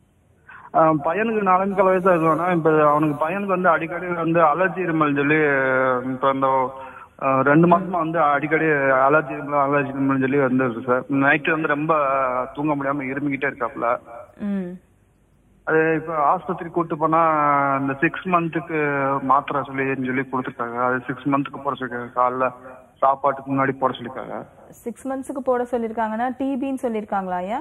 ஆஹ் பையனுக்கு நாலே முக்கால் வயசு ஆகுதுன்னா இப்ப அவனுக்கு பையனுக்கு வந்து அடிக்கடி வந்து அலர்ஜி இருமல் சொல்லி இப்ப இந்த ஆஹ் ரெண்டு மாசமா வந்து அடிக்கடி அலர்ஜி இருமல் அலர்ஜி இருமல் சொல்லி வந்துருக்கு சார் நைட்டு வந்து ரொம்ப தூங்க முடியாம இருமிக்கிட்டே இருக்காப்புல ம் அது இப்ப ஆஸ்பத்திரி கூட்டு போனா இந்த சிக்ஸ் மந்த்துக்கு மாத்திரை சொல்லி சொல்லி கொடுத்துருக்காங்க அது சிக்ஸ் மந்த்துக்கு போட சொல்லிருக்காங்க காலைல சாப்பாட்டுக்கு முன்னாடி போட சொல்லிருக்காங்க சிக்ஸ் மந்த்ஸுக்கு போட சொல்லியிருக்காங்கன்னா டிபின்னு சொல்லியிருக்காங்களா ஐயா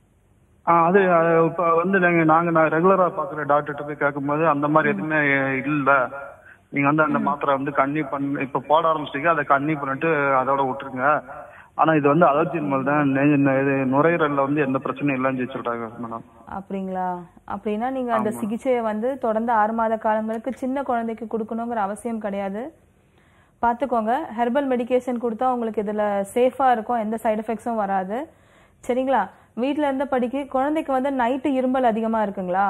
ஆ, அது அது இப்ப வந்து நாங்க நாங்க நான் ரெகுலரா பாக்குற டாக்டர்கிட்ட போய் கேட்கும்போது அந்த மாதிரி எதுவுமே இல்ல நீங்க வந்து அந்த மாத்திரை வந்து கண்ணி பண்ண இப்ப போட ஆரம்பிச்சிட்டீங்க அதை கண்ணி பண்ணிட்டு அதோட விட்டுருங்க ஆனா இது வந்து அலர்ஜி நோய் தான் நெ- நெ- இது நுரையீரல்ல வந்து எந்த பிரச்சனையும் இல்லைன்னு சொல்லி சொல்றாங்க மேடம் அப்படிங்களா அப்படின்னா நீங்க அந்த சிகிச்சையை வந்து தொடர்ந்து ஆறு மாத காலங்களுக்கு சின்ன குழந்தைக்கு கொடுக்கணுங்கிற அவசியம் கிடையாது பார்த்துக்கோங்க ஹெர்பல் மெடிகேஷன் கொடுத்தா உங்களுக்கு இதுல சேஃபா இருக்கும் எந்த சைடு எஃபெக்ட்ஸும் வராது சரிங்களா வீட்ல இருந்த படிக்க குழந்தைக்கு வந்து நைட்டு இரும்பல் அதிகமா இருக்குங்களா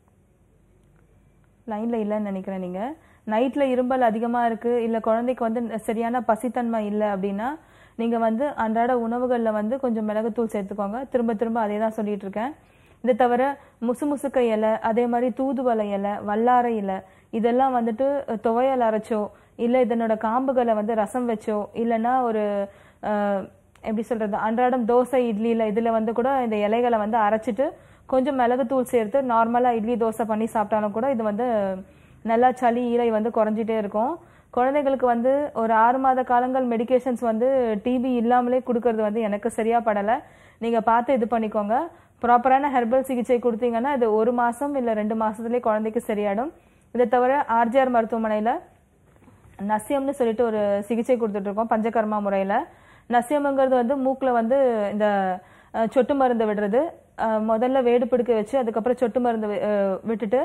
லைன்ல இல்லைன்னு நினைக்கிறேன் நீங்க நைட்ல இரும்பல் அதிகமா இருக்கு இல்ல குழந்தைக்கு வந்து சரியான பசித்தன்மை இல்லை அப்படின்னா நீங்க வந்து அன்றாட உணவுகள்ல வந்து கொஞ்சம் மிளகுத்தூள் சேர்த்துக்கோங்க திரும்ப திரும்ப அதே தான் சொல்லிட்டு இருக்கேன் இது தவிர முசுமுசுக்க இலை அதே மாதிரி தூதுவளை இலை வல்லாரை இலை இதெல்லாம் வந்துட்டு துவையல் அரைச்சோ இல்ல இதனோட காம்புகளை வந்து ரசம் வச்சோ இல்லைன்னா ஒரு அஹ், எப்படி சொல்றது அன்றாடம் தோசை இட்லியில இதுல வந்து கூட இந்த இலைகளை வந்து அரைச்சிட்டு கொஞ்சம் மிளகுத்தூள் சேர்த்து நார்மலா இட்லி தோசை பண்ணி சாப்பிட்டாலும் கூட இது வந்து நல்லா சளி ஈரை வந்து குறைஞ்சிட்டே இருக்கும் குழந்தைகளுக்கு வந்து ஒரு ஆறு மாத காலங்கள் மெடிகேஷன்ஸ் வந்து டிபி இல்லாமலே கொடுக்கறது வந்து எனக்கு சரியா படல நீங்க பார்த்து இது பண்ணிக்கோங்க ப்ராப்பரான ஹெர்பல் சிகிச்சை கொடுத்தீங்கன்னா இது ஒரு மாசம் இல்ல ரெண்டு மாசத்துலயே குழந்தைக்கு சரியாயிடும் இதை தவிர ஆர்ஜிஆர் மருத்துவமனையில நசியம்னு சொல்லிட்டு ஒரு சிகிச்சை கொடுத்துட்டு இருக்கோம் பஞ்சகர்மா முறையில நசியம்ங்கிறது வந்து மூக்குல வந்து இந்த அஹ், சொட்டு மருந்து விடுறது அஹ், முதல்ல வேடு பிடிக்க வச்சு அதுக்கப்புறம் சொட்டு மருந்து வி- அஹ், விட்டுட்டு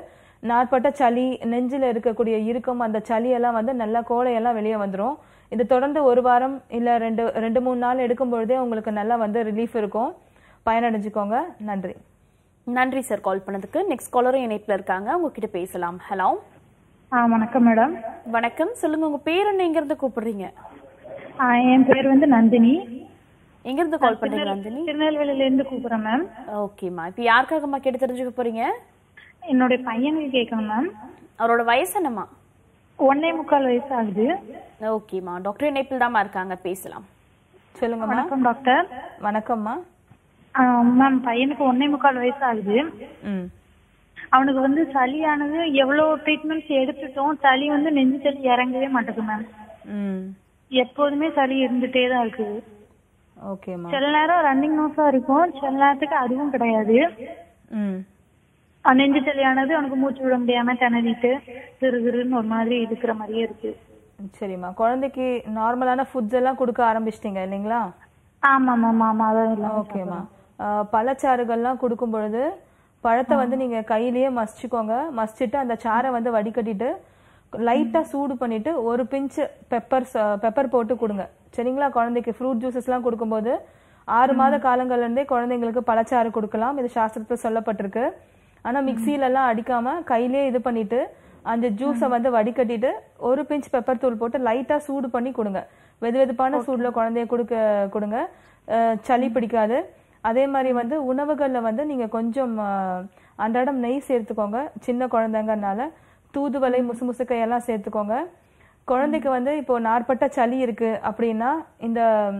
நாட்பட்ட சளி நெஞ்சில் இருக்கக்கூடிய இறுக்கம் அந்த சளியெல்லாம் வந்து நல்லா கோலையெல்லாம் வெளியே வந்துடும் இது தொடர்ந்து ஒரு வாரம் இல்லை ரெண்டு ரெண்டு மூணு நாள் எடுக்கும் பொழுதே உங்களுக்கு நல்லா வந்து ரிலீஃப் இருக்கும் பயனடைஞ்சுக்கோங்க நன்றி நன்றி சார் கால் பண்ணதுக்கு நெக்ஸ்ட் காலரும் இணைப்புல இருக்காங்க உங்ககிட்ட பேசலாம் ஹலோ ஆ வணக்கம் மேடம் வணக்கம் சொல்லுங்க உங்க பேர் என்ன எங்க இருந்து கூப்பிடுறீங்க ஆ, என் பேர் வந்து நந்தினி எங்க இருந்து கால் பண்றீங்க நந்தினி திருநெல்வேலியில இருந்து கூப்பிடுறேன் மேம் ஓகேம்மா இப்போ யாருக்காகம்மா கேட்டு தெரிஞ்சுக்க போறீங்க என்னுடைய பையனுக்கு கேட்கணும் மேம் அவரோட வயசு என்னம்மா ஒன்னே முக்கால் வயசு ஆகுது ஓகேம்மா டாக்டர் இணைப்பில் தாம்மா இருக்காங்க பேசலாம் சொல்லுங்கம்மா வணக்கம் டாக்டர் வணக்கம்மா ஆ, மேம் பையனுக்கு ஒன்னே முக்கால் வயசு ஆகுது ம் அவனுக்கு வந்து சளியானது எவ்வளோ ட்ரீட்மெண்ட்ஸ் எடுத்துட்டோம் சளி வந்து நெஞ்சு சளி இறங்கவே மாட்டேங்குது மேம் ம் எப்போதுமே சளி இருந்துட்டே தான் இருக்குது ஓகேம்மா சில நேரம் ரன்னிங் நோஸா இருக்கும் சில நேரத்துக்கு அதுவும் கிடையாது ம் அஹ் நெஞ்சு சளியானது அவனுக்கு மூச்சு விட முடியாம திணறிட்டு திரு திருன்னு ஒரு மாதிரி இருக்கிற மாதிரியே இருக்கு சரிம்மா குழந்தைக்கு நார்மலான ஃபுட்ஸ் எல்லாம் கொடுக்க ஆரம்பிச்சிட்டீங்க இல்லைங்களா ஆமா ஆமா ஆமா அதான் எல்லாம் ஓகேம்மா ஆஹ் பழச்சாறுகள்லாம் கொடுக்கும் பொழுது பழத்தை வந்து நீங்க கையிலேயே மசிச்சுக்கோங்க மசிச்சுட்டு அந்த சாறை வந்து வடிகட்டிட்டு லைட்டா சூடு பண்ணிட்டு ஒரு பிஞ்ச் பெப்பர் பெப்பர் போட்டு கொடுங்க சரிங்களா குழந்தைக்கு ஃப்ரூட் ஜூசஸ்லாம் கொடுக்கும்போது ஆறு மாத காலங்கள்ல இருந்தே குழந்தைங்களுக்கு பழச்சாறு கொடுக்கலாம் இது சாஸ்திரத்துல சொல்லப்பட்டிருக்கு ஆனா மிக்சியில எல்லாம் அடிக்காம கையிலேயே இது பண்ணிட்டு அந்த ஜூஸை வந்து வடிகட்டிட்டு ஒரு பிஞ்ச் பெப்பர் தூள் போட்டு லைட்டா சூடு பண்ணி கொடுங்க வெது வெதுப்பான சூடுல குழந்தைய கொடுக்க கொடுங்க அஹ் சளி பிடிக்காது அதே மாதிரி வந்து உணவுகள்ல வந்து நீங்க கொஞ்சம் அஹ், அன்றாடம் நெய் சேர்த்துக்கோங்க சின்ன குழந்தைங்கனால தூதுவளை முசுமுசுக்கை எல்லாம் சேர்த்துக்கோங்க குழந்தைக்கு வந்து இப்போ நாட்பட்ட சளி இருக்கு அப்படின்னா இந்த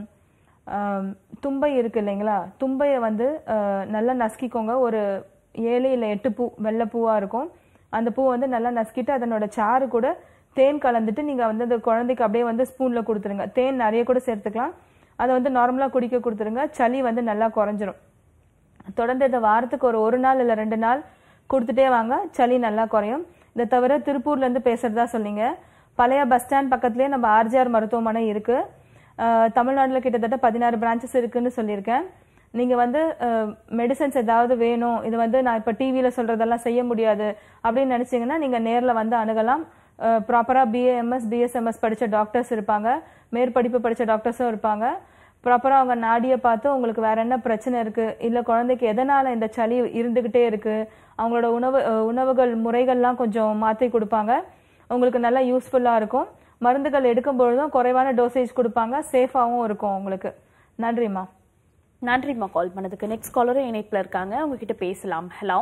ஆம், தும்பை இருக்கு இல்லைங்களா தும்பையை வந்து அஹ், நல்லா நசுக்கிக்கோங்க ஒரு ஏழு இல்லை எட்டு பூ வெள்ளை பூவா இருக்கும் அந்த பூ வந்து நல்லா நசுக்கிட்டு அதனோட சாறு கூட தேன் கலந்துட்டு நீங்க வந்து அந்த குழந்தைக்கு அப்படியே வந்து ஸ்பூன்ல கொடுத்துருங்க தேன் நிறைய கூட சேர்த்துக்கலாம் அதை வந்து நார்மலா குடிக்க கொடுத்துருங்க சளி வந்து நல்லா குறைஞ்சிரும் தொடர்ந்து இந்த வாரத்துக்கு ஒரு ஒரு நாள் இல்லை ரெண்டு நாள் கொடுத்துட்டே வாங்க சளி நல்லா குறையும் இதை தவிர திருப்பூர்ல இருந்து பேசுறதா சொன்னீங்க பழைய பஸ் ஸ்டாண்ட் பக்கத்துலயே நம்ம ஆர்ஜிஆர் மருத்துவமனை இருக்கு அஹ், தமிழ்நாட்டுல கிட்டத்தட்ட பதினாறு பிரான்ச்சஸ் இருக்குன்னு சொல்லியிருக்கேன் நீங்க வந்து மெடிசன்ஸ் ஏதாவது வேணும் இது வந்து நான் இப்ப டிவியில சொல்றதெல்லாம் செய்ய முடியாது அப்படின்னு நினைச்சீங்கன்னா நீங்க நேர்ல வந்து அணுகலாம் ப்ராப்பரா பிஏஎம்எஸ் பிஎஸ்எம்எஸ் படிச்ச டாக்டர்ஸ் இருப்பாங்க மேற்படிப்பு படிச்ச டாக்டர்ஸும் இருப்பாங்க ப்ராப்பரா அவங்க நாடியை பார்த்து உங்களுக்கு வேற என்ன பிரச்சனை இருக்கு இல்ல குழந்தைக்கு எதனால இந்த சளி இருந்துகிட்டே இருக்கு அவங்களோட உணவு அஹ், உணவுகள் முறைகள்லாம் கொஞ்சம் மாத்தி கொடுப்பாங்க உங்களுக்கு நல்லா யூஸ்ஃபுல்லா இருக்கும் மருந்துகள் எடுக்கும் பொழுதும் குறைவான டோசேஜ் கொடுப்பாங்க சேஃபாவும் இருக்கும் உங்களுக்கு நன்றிம்மா நன்றிம்மா கால் பண்ணதுக்கு நெக்ஸ்ட் காலரும் இணைப்புல இருக்காங்க உங்ககிட்ட பேசலாம் ஹலோ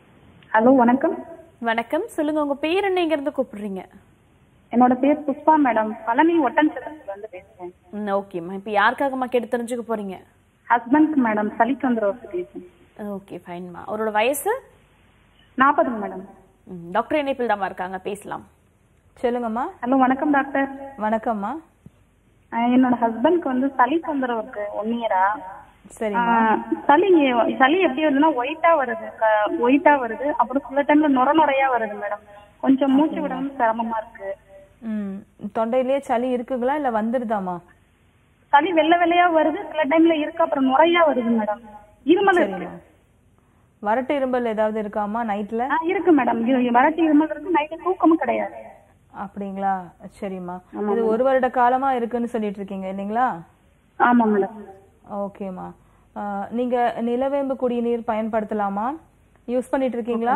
ஹலோ வணக்கம் வணக்கம் சொல்லுங்க உங்க பேர் என்ன எங்க இருந்து கூப்பிடுறீங்க என்னோட பேர் புஷ்பா மேடம் பழனி ஒட்டன்சத்திரத்துல இருந்து பேசுறேன் ம், ஓகேம்மா இப்போ யாருக்காகம்மா கேட்டு தெரிஞ்சுக்க போறீங்க ஹஸ்பண்ட் மேடம் சளி தொந்தரவு பேசுறேன் ஓகே ஃபைன்மா அவரோட வயசு நாற்பதுங்க மேடம் ம், டாக்டர் இணைப்பில் தாம்மா இருக்காங்க பேசலாம் சொல்லுங்கம்மா ஹலோ வணக்கம் டாக்டர் வணக்கம்மா அஹ் என்னோட ஹஸ்பண்ட்க்கு வந்து சளி தொந்தரவு இருக்கு ஒன் இயரா சரிம்மா சளி சளி எப்படி வருதுன்னா ஒயிட்டா வருது ஒயிட்டா வருது அப்புறம் சில டைம்ல நுர நுறையா வருது மேடம் கொஞ்சம் மூச்சு விடவும் சிரமமா இருக்கு ம் தொண்டையிலேயே சளி இருக்குங்களா இல்ல வந்துருதாமா சளி வெள்ளை வெள்ளையா வருது சில டைம்ல இருக்கு அப்புறம் நுரையா வருது மேடம் இருமல் இருக்கு சரிம்மா வரட்டு இரும்பல் ஏதாவது இருக்காமா நைட்ல ஆ, இருக்கு மேடம் வரட்டி இருமல் இருக்கு நைட்டு தூக்கமும் கிடையாது அப்படிங்களா சரிம்மா இது ஒரு வருட காலமா இருக்குன்னு சொல்லிட்டு இருக்கீங்க இல்லைங்களா ஆமா மேடம் ஓகேம்மா ஆஹ், நீங்க நிலவேம்பு குடிநீர் பயன்படுத்தலாமா யூஸ் பண்ணிட்டு இருக்கீங்களா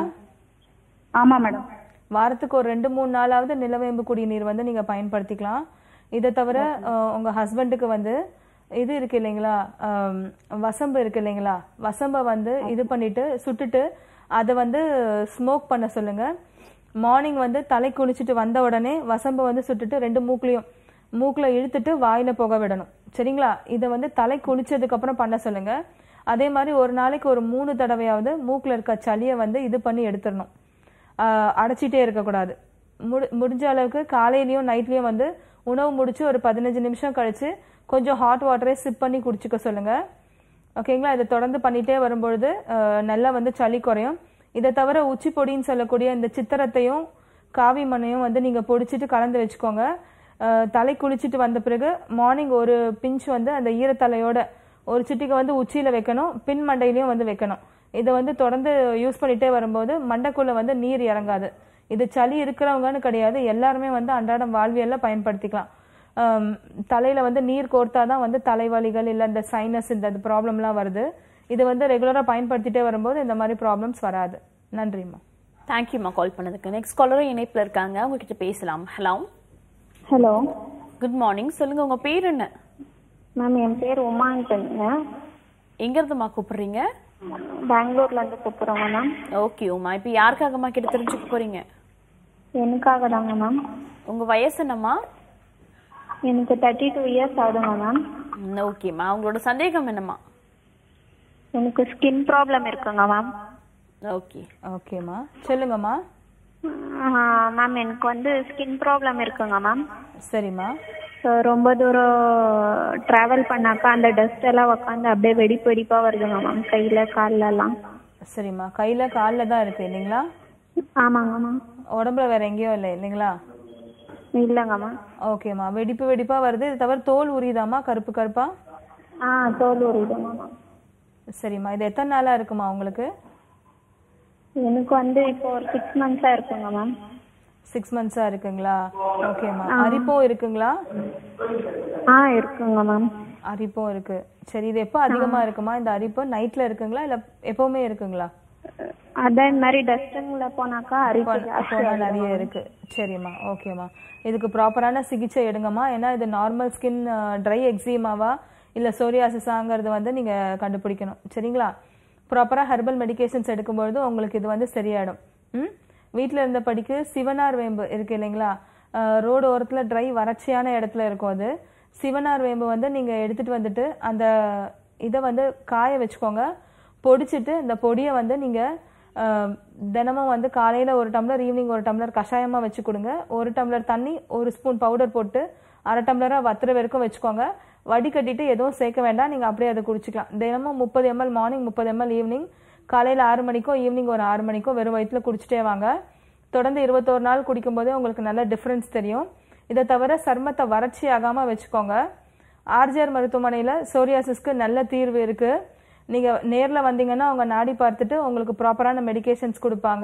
ஆமா மேடம் வாரத்துக்கு ஒரு ரெண்டு மூணு நாளாவது நிலவேம்பு குடிநீர் வந்து நீங்க பயன்படுத்திக்கலாம் இதை தவிர ஆஹ், உங்க ஹஸ்பண்டுக்கு வந்து இது இருக்கு இல்லைங்களா ஆம், வசம்பு இருக்கு இல்லைங்களா வசம்பை வந்து இது பண்ணிட்டு சுட்டுட்டு அதை வந்து ஸ்மோக் பண்ண சொல்லுங்க மார்னிங் வந்து தலை குளிச்சுட்டு வந்த உடனே வசம்பை வந்து சுட்டுட்டு ரெண்டு மூக்குலையும் மூக்குல இழுத்துட்டு வாயில போக விடணும் சரிங்களா இதை வந்து தலை குளிச்சதுக்கு அப்புறம் பண்ண சொல்லுங்க அதே மாதிரி ஒரு நாளைக்கு ஒரு மூணு தடவையாவது மூக்குல இருக்க சளியை வந்து இது பண்ணி எடுத்துடணும் ஆஹ் அடைச்சிட்டே இருக்கக்கூடாது முடி முடிஞ்ச அளவுக்கு காலையிலயும் நைட்லயும் வந்து உணவு முடிச்சு ஒரு பதினஞ்சு நிமிஷம் கழிச்சு கொஞ்சம் ஹாட் வாட்டரே சிப் பண்ணி குடிச்சுக்க சொல்லுங்க ஓகேங்களா இதை தொடர்ந்து பண்ணிட்டே வரும்பொழுது ஆஹ் நல்லா வந்து சளி குறையும் இதை தவிர உச்சி பொடின்னு சொல்லக்கூடிய இந்த சித்திரத்தையும் காவி மண்ணையும் வந்து நீங்க பொடிச்சிட்டு கலந்து வச்சுக்கோங்க ஆஹ் தலை குளிச்சுட்டு வந்த பிறகு மார்னிங் ஒரு பிஞ்ச் வந்து அந்த ஈரத்தலையோட ஒரு சிட்டிக்கு வந்து உச்சியில வைக்கணும் பின் மண்டையிலயும் வந்து வைக்கணும் இதை வந்து தொடர்ந்து யூஸ் பண்ணிட்டே வரும்போது மண்டைக்குள்ள வந்து நீர் இறங்காது இது சளி இருக்கிறவங்கன்னு கிடையாது எல்லாருமே வந்து அன்றாடம் வாழ்வியல்ல பயன்படுத்திக்கலாம் ஆம், தலையில வந்து நீர் கோர்த்தாதான் வந்து தலைவலிகள் இல்ல இந்த சைனஸ் இந்த ப்ராப்ளம்லாம் வருது இது வந்து ரெகுலரா பயன்படுத்திட்டே வரும்போது இந்த மாதிரி ப்ராப்ளம்ஸ் வராது நன்றிம்மா தேங்க்யூம்மா கால் பண்ணதுக்கு நெக்ஸ்ட் காலரும் இணைப்புல இருக்காங்க உங்ககிட்ட பேசலாம் ஹலோ ஹலோ குட் மார்னிங் சொல்லுங்க உங்க பேர் என்ன மேம் என் பேர் உமான்ட்டுங்க எங்க இருந்துமா கூப்பிடுறீங்க பெங்களூர்ல இருந்து கூப்பிடுறோங்க மேம் ஓகே உமா இப்போ யாருக்காகம்மா கிட்ட தெரிஞ்சுக்க போறீங்க எனக்காக தாங்க மேம் உங்க வயசு என்னம்மா எனக்கு தேர்ட்டி டூ இயர்ஸ் ஆகுதுங்க மேம் ம், ஓகேம்மா உங்களோட சந்தேகம் என்னம்மா எனக்கு ஸ்கின் ப்ராப்ளம் இருக்குங்க மேம் ஓகே ஓகேம்மா சொல்லுங்கம்மா மேம் எனக்கு வந்து ஸ்கின் ப்ராப்ளம் இருக்குங்க மேம் சரிம்மா ஸோ ரொம்ப தூரம் ட்ராவல் பண்ணாக்கா அந்த டஸ்ட் எல்லாம் உட்காந்து அப்படியே வெடிப்பு வெடிப்பா வருதுங்க மேம் கையில கால்ல எல்லாம் சரிம்மா கையில கால்ல தான் இருக்கு இல்லைங்களா ஆமாங்க மேம் உடம்புல வேற எங்கேயும் இல்லை இல்லைங்களா இல்லைங்க மேம் ஓகேம்மா வெடிப்பு வெடிப்பா வருது இது தவிர தோல் உரியுதாம்மா கருப்பு கருப்பா ஆ தோல் உரியுதுங்க மேம் சரிம்மா இது எத்தனை நாளா இருக்குமா உங்களுக்கு எனக்கு வந்து இப்போ ஒரு சிக்ஸ் மந்த்ஸா இருக்குங்க மேம் சிக்ஸ் மந்த்ஸா இருக்குங்களா ஓகேம்மா அரிப்பும் இருக்குங்களா ஆ இருக்குங்க மேம் அரிப்பும் இருக்கு சரி இது எப்போ அதிகமா இருக்குமா இந்த அரிப்பு நைட்ல இருக்குங்களா இல்ல எப்பவுமே இருக்குங்களா அதான் இந்த மாதிரி டஸ்டிங்ல போனாக்கா அரிப்பு ஜாஸ்தி போனா நிறைய இருக்கு சரிம்மா ஓகேம்மா இதுக்கு ப்ராப்பரான சிகிச்சை எடுங்கம்மா ஏன்னா இது நார்மல் ஸ்கின் ட்ரை எக்ஸிமாவா இல்ல சோரியாசிஸாங்கிறது வந்து நீங்க கண்டுபிடிக்கணும் சரிங்களா ப்ராப்பரா ஹெர்பல் மெடிகேஷன்ஸ் எடுக்கும்பொழுது உங்களுக்கு இது வந்து சரியாயிடும் ம் வீட்டில் இருந்தபடிக்கு சிவனார் வேம்பு இருக்கு இல்லைங்களா ரோடு ஓரத்துல ட்ரை வறட்சியான இடத்துல இருக்கும் அது சிவனார் வேம்பு வந்து நீங்க எடுத்துட்டு வந்துட்டு அந்த இதை வந்து காய வச்சுக்கோங்க பொடிச்சிட்டு இந்த பொடியை வந்து நீங்க ஆஹ், தினமும் வந்து காலையில ஒரு டம்ளர் ஈவினிங் ஒரு டம்ளர் கஷாயமா வச்சு கொடுங்க ஒரு டம்ளர் தண்ணி ஒரு ஸ்பூன் பவுடர் போட்டு அரை டம்ளரா வத்துற வரைக்கும் வச்சுக்கோங்க வடிகட்டிட்டு எதுவும் சேர்க்க வேண்டாம் நீங்க அப்படியே அதை குடிச்சுக்கலாம் தினமும் முப்பது எம்எல் மார்னிங் முப்பது எம்எல் ஈவினிங் காலையில ஆறு மணிக்கோ ஈவினிங் ஒரு ஆறு மணிக்கோ வெறும் வயிற்றுல குடிச்சிட்டே வாங்க தொடர்ந்து இருபத்தோரு நாள் குடிக்கும்போதே உங்களுக்கு நல்ல டிஃபரன்ஸ் தெரியும் இதை தவிர சர்மத்தை வறட்சி ஆகாம வச்சுக்கோங்க ஆர்ஜிஆர் மருத்துவமனையில சோரியாசிஸ்க்கு நல்ல தீர்வு இருக்கு நீங்க நேர்ல வந்தீங்கன்னா அவங்க நாடி பார்த்துட்டு உங்களுக்கு ப்ராப்பரான மெடிகேஷன்ஸ் கொடுப்பாங்க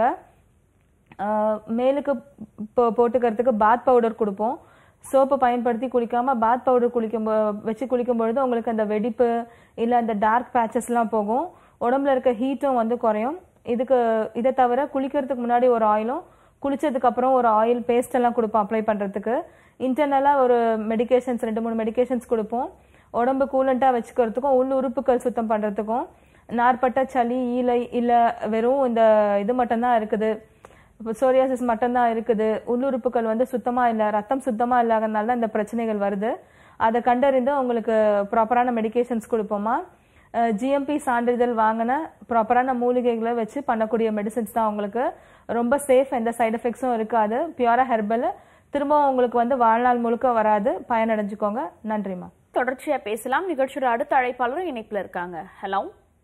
ஆஹ் மேலுக்கு போ- போட்டுக்கிறதுக்கு பாத் பவுடர் கொடுப்போம் சோப்பை பயன்படுத்தி குளிக்காம பாத் பவுடர் குளிக்கும் போ- வச்சு குளிக்கும் பொழுது உங்களுக்கு அந்த வெடிப்பு இல்ல அந்த டார்க் பேச்சஸ்லாம் போகும் உடம்புல இருக்க ஹீட்டும் வந்து குறையும் இதுக்கு இதை தவிர குளிக்கிறதுக்கு முன்னாடி ஒரு ஆயிலும் குளிச்சதுக்கு அப்புறம் ஒரு ஆயில் பேஸ்ட் எல்லாம் கொடுப்போம் அப்ளை பண்றதுக்கு இன்டர்னலா ஒரு மெடிகேஷன்ஸ் ரெண்டு மூணு மெடிகேஷன்ஸ் கொடுப்போம் உடம்பு கூலண்டா வச்சுக்கிறதுக்கும் உள் உறுப்புகள் சுத்தம் பண்றதுக்கும் நார்பட்ட சளி ஈலை இல்ல வெறும் இந்த இது மட்டும்தான் இருக்குது சோரியாசிஸ் மட்டும்தான் இருக்குது உள்ளுறுப்புகள் வந்து சுத்தமா இல்ல ரத்தம் சுத்தமா இல்லாதனால தான் இந்த பிரச்சனைகள் வருது அதை கண்டறிந்து உங்களுக்கு ப்ராப்பரான மெடிகேஷன்ஸ் கொடுப்போமா ஜிஎம்பி சான்றிதழ் வாங்கின ப்ராப்பரான மூலிகைகளை வச்சு பண்ணக்கூடிய மெடிசின்ஸ் தான் உங்களுக்கு ரொம்ப சேஃப் எந்த சைடு எஃபெக்ட்ஸும் இருக்காது பியூரா ஹெர்பல் திரும்பவும் உங்களுக்கு வந்து வாழ்நாள் முழுக்க வராது பயனடைஞ்சுக்கோங்க நன்றிம்மா தொடர்ச்சியா பேசலாம் நிகழ்ச்சியோட அடுத்த அழைப்பாளரும் இணைப்புல இருக்காங்க ஹலோ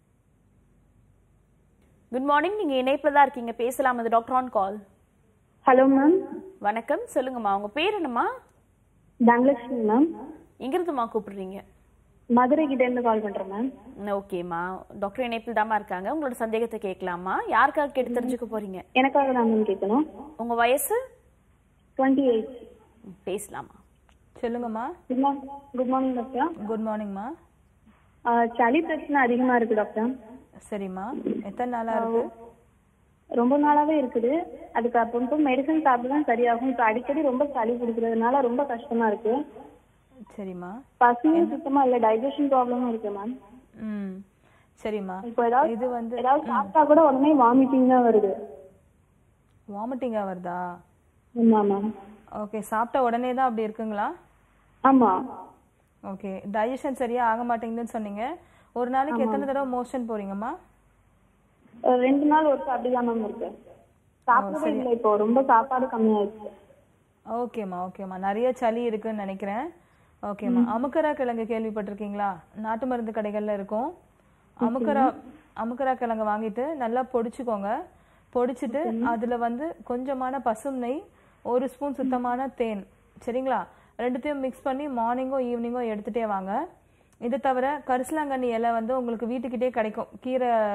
குட் மார்னிங் நீங்க இணைப்புல தான் இருக்கீங்க பேசலாம் அது doctor on call hello ma'am வணக்கம் சொல்லுங்கம்மா உங்க பேர் என்னம்மா தனலட்சுமி மேம் எங்க இருந்துமா கூப்பிடுறீங்க மதுரை கிட்ட இருந்து கால் பண்றேன் மேம் ஓகேம்மா டாக்டர் இணைப்பில் தாம்மா இருக்காங்க உங்களோட சந்தேகத்தை கேட்கலாமா யாருக்காக கேட்டு தெரிஞ்சுக்க போறீங்க எனக்காக தான் மேம் கேட்கணும் உங்க வயசு டுவெண்ட்டி எயிட் ம், பேசலாமா சொல்லுங்கம்மா good morning good morning doctor good மார்னிங்மா சளி பிரச்சனை அதிகமா இருக்கு டாக்டர் சரிம்மா எத்தனை நாளா இருக்கு ரொம்ப நாளாவே இருக்குது அதுக்கு அப்பப்போ மெடிசன் சாப்பிட்டு தான் சரியாகும் இப்போ அடிக்கடி ரொம்ப சளி பிடிக்கிறதுனால ரொம்ப கஷ்டமா இருக்கு சரிம்மா பசியும் சுத்தமா இல்ல டைஜஷன் ப்ராப்ளமும் இருக்கு மேம் ம் சரிம்மா இப்போ ஏதாவது இது வந்து ஏதாவது சாப்பிட்டா கூட உடனே வாமிட்டிங் தான் வருது வாமிட்டிங்கா வருதா ஆமா மேம் ஓகே சாப்பிட்ட உடனே தான் அப்படி இருக்குங்களா ஆமா ஓகே டைஜஷன் சரியா ஆக மாட்டேங்குதுன்னு சொன்னீங்க ஒரு நாளைக்கு எத்தனை தடவை மோஷன் போறீங்கம்மா ஒரு ரெண்டு நாள் ஒரு அப்படிதான் மேம் இருக்கு சாப்பிடவே இல்லை இப்போ ரொம்ப சாப்பாடு கம்மியாயிடுச்சு ஓகேம்மா ஓகேம்மா நிறைய சளி இருக்குன்னு நினைக்கிறேன் ஓகேம்மா அமுக்கரா கிழங்கு கேள்விப்பட்டிருக்கீங்களா நாட்டு மருந்து கடைகள்ல இருக்கும் அமுக்கரா அமுக்கரா கிழங்கு வாங்கிட்டு நல்லா பொடிச்சுக்கோங்க பொடிச்சிட்டு அதுல வந்து கொஞ்சமான பசும் நெய் ஒரு ஸ்பூன் சுத்தமான தேன் சரிங்களா ரெண்டுத்தையும் மிக்ஸ் பண்ணி மார்னிங்கோ ஈவினிங்கோ எடுத்துட்டே வாங்க இது தவிர கரிசலாங்கண்ணி இலை வந்து உங்களுக்கு வீட்டுக்கிட்டே கிடைக்கும் கீரை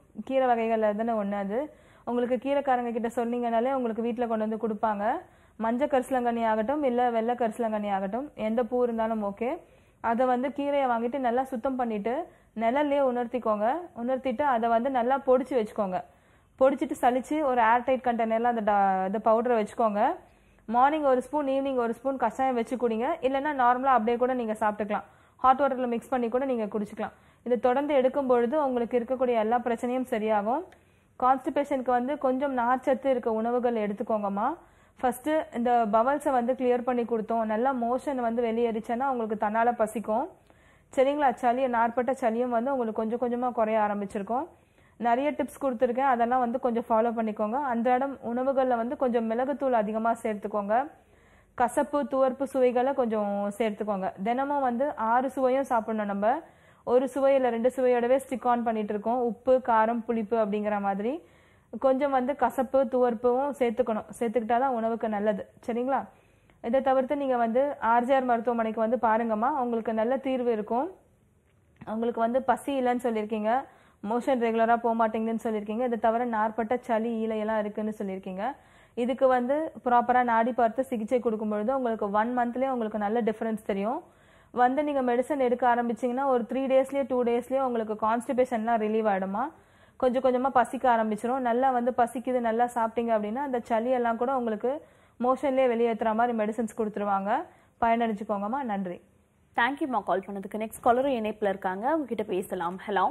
கீரை வகைகள் தானே ஒன்று அது உங்களுக்கு கீரைக்காரங்க கிட்ட சொன்னீங்கனாலே உங்களுக்கு வீட்டில் கொண்டு வந்து கொடுப்பாங்க மஞ்சள் கரிசலங்கண்ணி ஆகட்டும் இல்லை வெள்ளை கரிசலங்கண்ணி ஆகட்டும் எந்த பூ இருந்தாலும் ஓகே அதை வந்து கீரையை வாங்கிட்டு நல்லா சுத்தம் பண்ணிட்டு நிழல்லையே உணர்த்திக்கோங்க உணர்த்திட்டு அதை வந்து நல்லா பொடிச்சு வச்சுக்கோங்க பொடிச்சிட்டு சலிச்சு ஒரு ஏர்டைட் கண்டெய்னரில் அந்த ட- இந்த பவுடரை வச்சுக்கோங்க மார்னிங் ஒரு ஸ்பூன் ஈவினிங் ஒரு ஸ்பூன் கஷாயம் வச்சு குடிங்க இல்லைன்னா நார்மலாக அப்படியே கூட நீங்கள் சாப்பிட்டுக்கலாம் ஹாட் வாட்டரில் மிக்ஸ் பண்ணி கூட நீங்கள் குடிச்சுக்கலாம் இது தொடர்ந்து எடுக்கும் பொழுது உங்களுக்கு இருக்கக்கூடிய எல்லா பிரச்சனையும் சரியாகும் கான்ஸ்டிபேஷனுக்கு வந்து கொஞ்சம் நார்ச்சத்து இருக்க உணவுகள் எடுத்துக்கோங்கம்மா ஃபர்ஸ்ட் இந்த பவல்ஸை வந்து கிளியர் பண்ணி கொடுத்தோம் நல்லா மோஷன் வந்து வெளியேறிச்சுன்னா உங்களுக்கு தன்னால் பசிக்கும் சரிங்களா சளி நார்பட்ட சளியும் வந்து உங்களுக்கு கொஞ்சம் கொஞ்சமாக குறைய ஆரம்பிச்சிருக்கும் நிறைய டிப்ஸ் கொடுத்துருக்கேன் அதெல்லாம் வந்து கொஞ்சம் ஃபாலோ பண்ணிக்கோங்க அன்றாடம் உணவுகளில் வந்து கொஞ்சம் மிளகுத்தூள் அதிகமாக சேர்த்துக்கோங்க கசப்பு துவர்ப்பு சுவைகளை கொஞ்சம் சேர்த்துக்கோங்க தினமும் வந்து ஆறு சுவையும் சாப்பிடணும் நம்ம ஒரு சுவை இல்லை ரெண்டு சுவையோடவே ஸ்டிக் ஆன் பண்ணிட்டு இருக்கோம் உப்பு காரம் புளிப்பு அப்படிங்கிற மாதிரி கொஞ்சம் வந்து கசப்பு துவர்ப்பும் சேர்த்துக்கணும் சேர்த்துக்கிட்டா தான் உணவுக்கு நல்லது சரிங்களா இதை தவிர்த்து நீங்கள் வந்து ஆர்ஜிஆர் மருத்துவமனைக்கு வந்து பாருங்கம்மா உங்களுக்கு நல்ல தீர்வு இருக்கும் உங்களுக்கு வந்து பசி இல்லைன்னு சொல்லியிருக்கீங்க மோஷன் ரெகுலராக போக மாட்டேங்குதுன்னு சொல்லியிருக்கீங்க இதை தவிர நார்பட்ட சளி ஈலையெல்லாம் இருக்குன்னு சொல்லியிருக்கீங்க இதுக்கு வந்து ப்ராப்பராக நாடி பார்த்து சிகிச்சை கொடுக்கும் பொழுது உங்களுக்கு ஒன் மந்த்லேயே உங்களுக்கு நல்ல டிஃப்ரென்ஸ் தெரியும் வந்து நீங்கள் மெடிசன் எடுக்க ஆரம்பிச்சீங்கன்னா ஒரு த்ரீ டேஸ்லேயே டூ டேஸ்லேயே உங்களுக்கு கான்ஸ்டிபேஷன்லாம் ரிலீவ் ஆகிடுமா கொஞ்சம் கொஞ்சமாக பசிக்க ஆரம்பிச்சிரும் நல்லா வந்து பசிக்குது நல்லா சாப்பிட்டீங்க அப்படின்னா அந்த சளி எல்லாம் கூட உங்களுக்கு மோஷன்லேயே வெளியேற்றுற மாதிரி மெடிசன்ஸ் கொடுத்துருவாங்க பயனடைஞ்சுக்கோங்கம்மா நன்றி தேங்க்யூம்மா கால் பண்ணதுக்கு நெக்ஸ்ட் காலரும் இணைப்புல இருக்காங்க உங்ககிட்ட பேசலாம் ஹலோ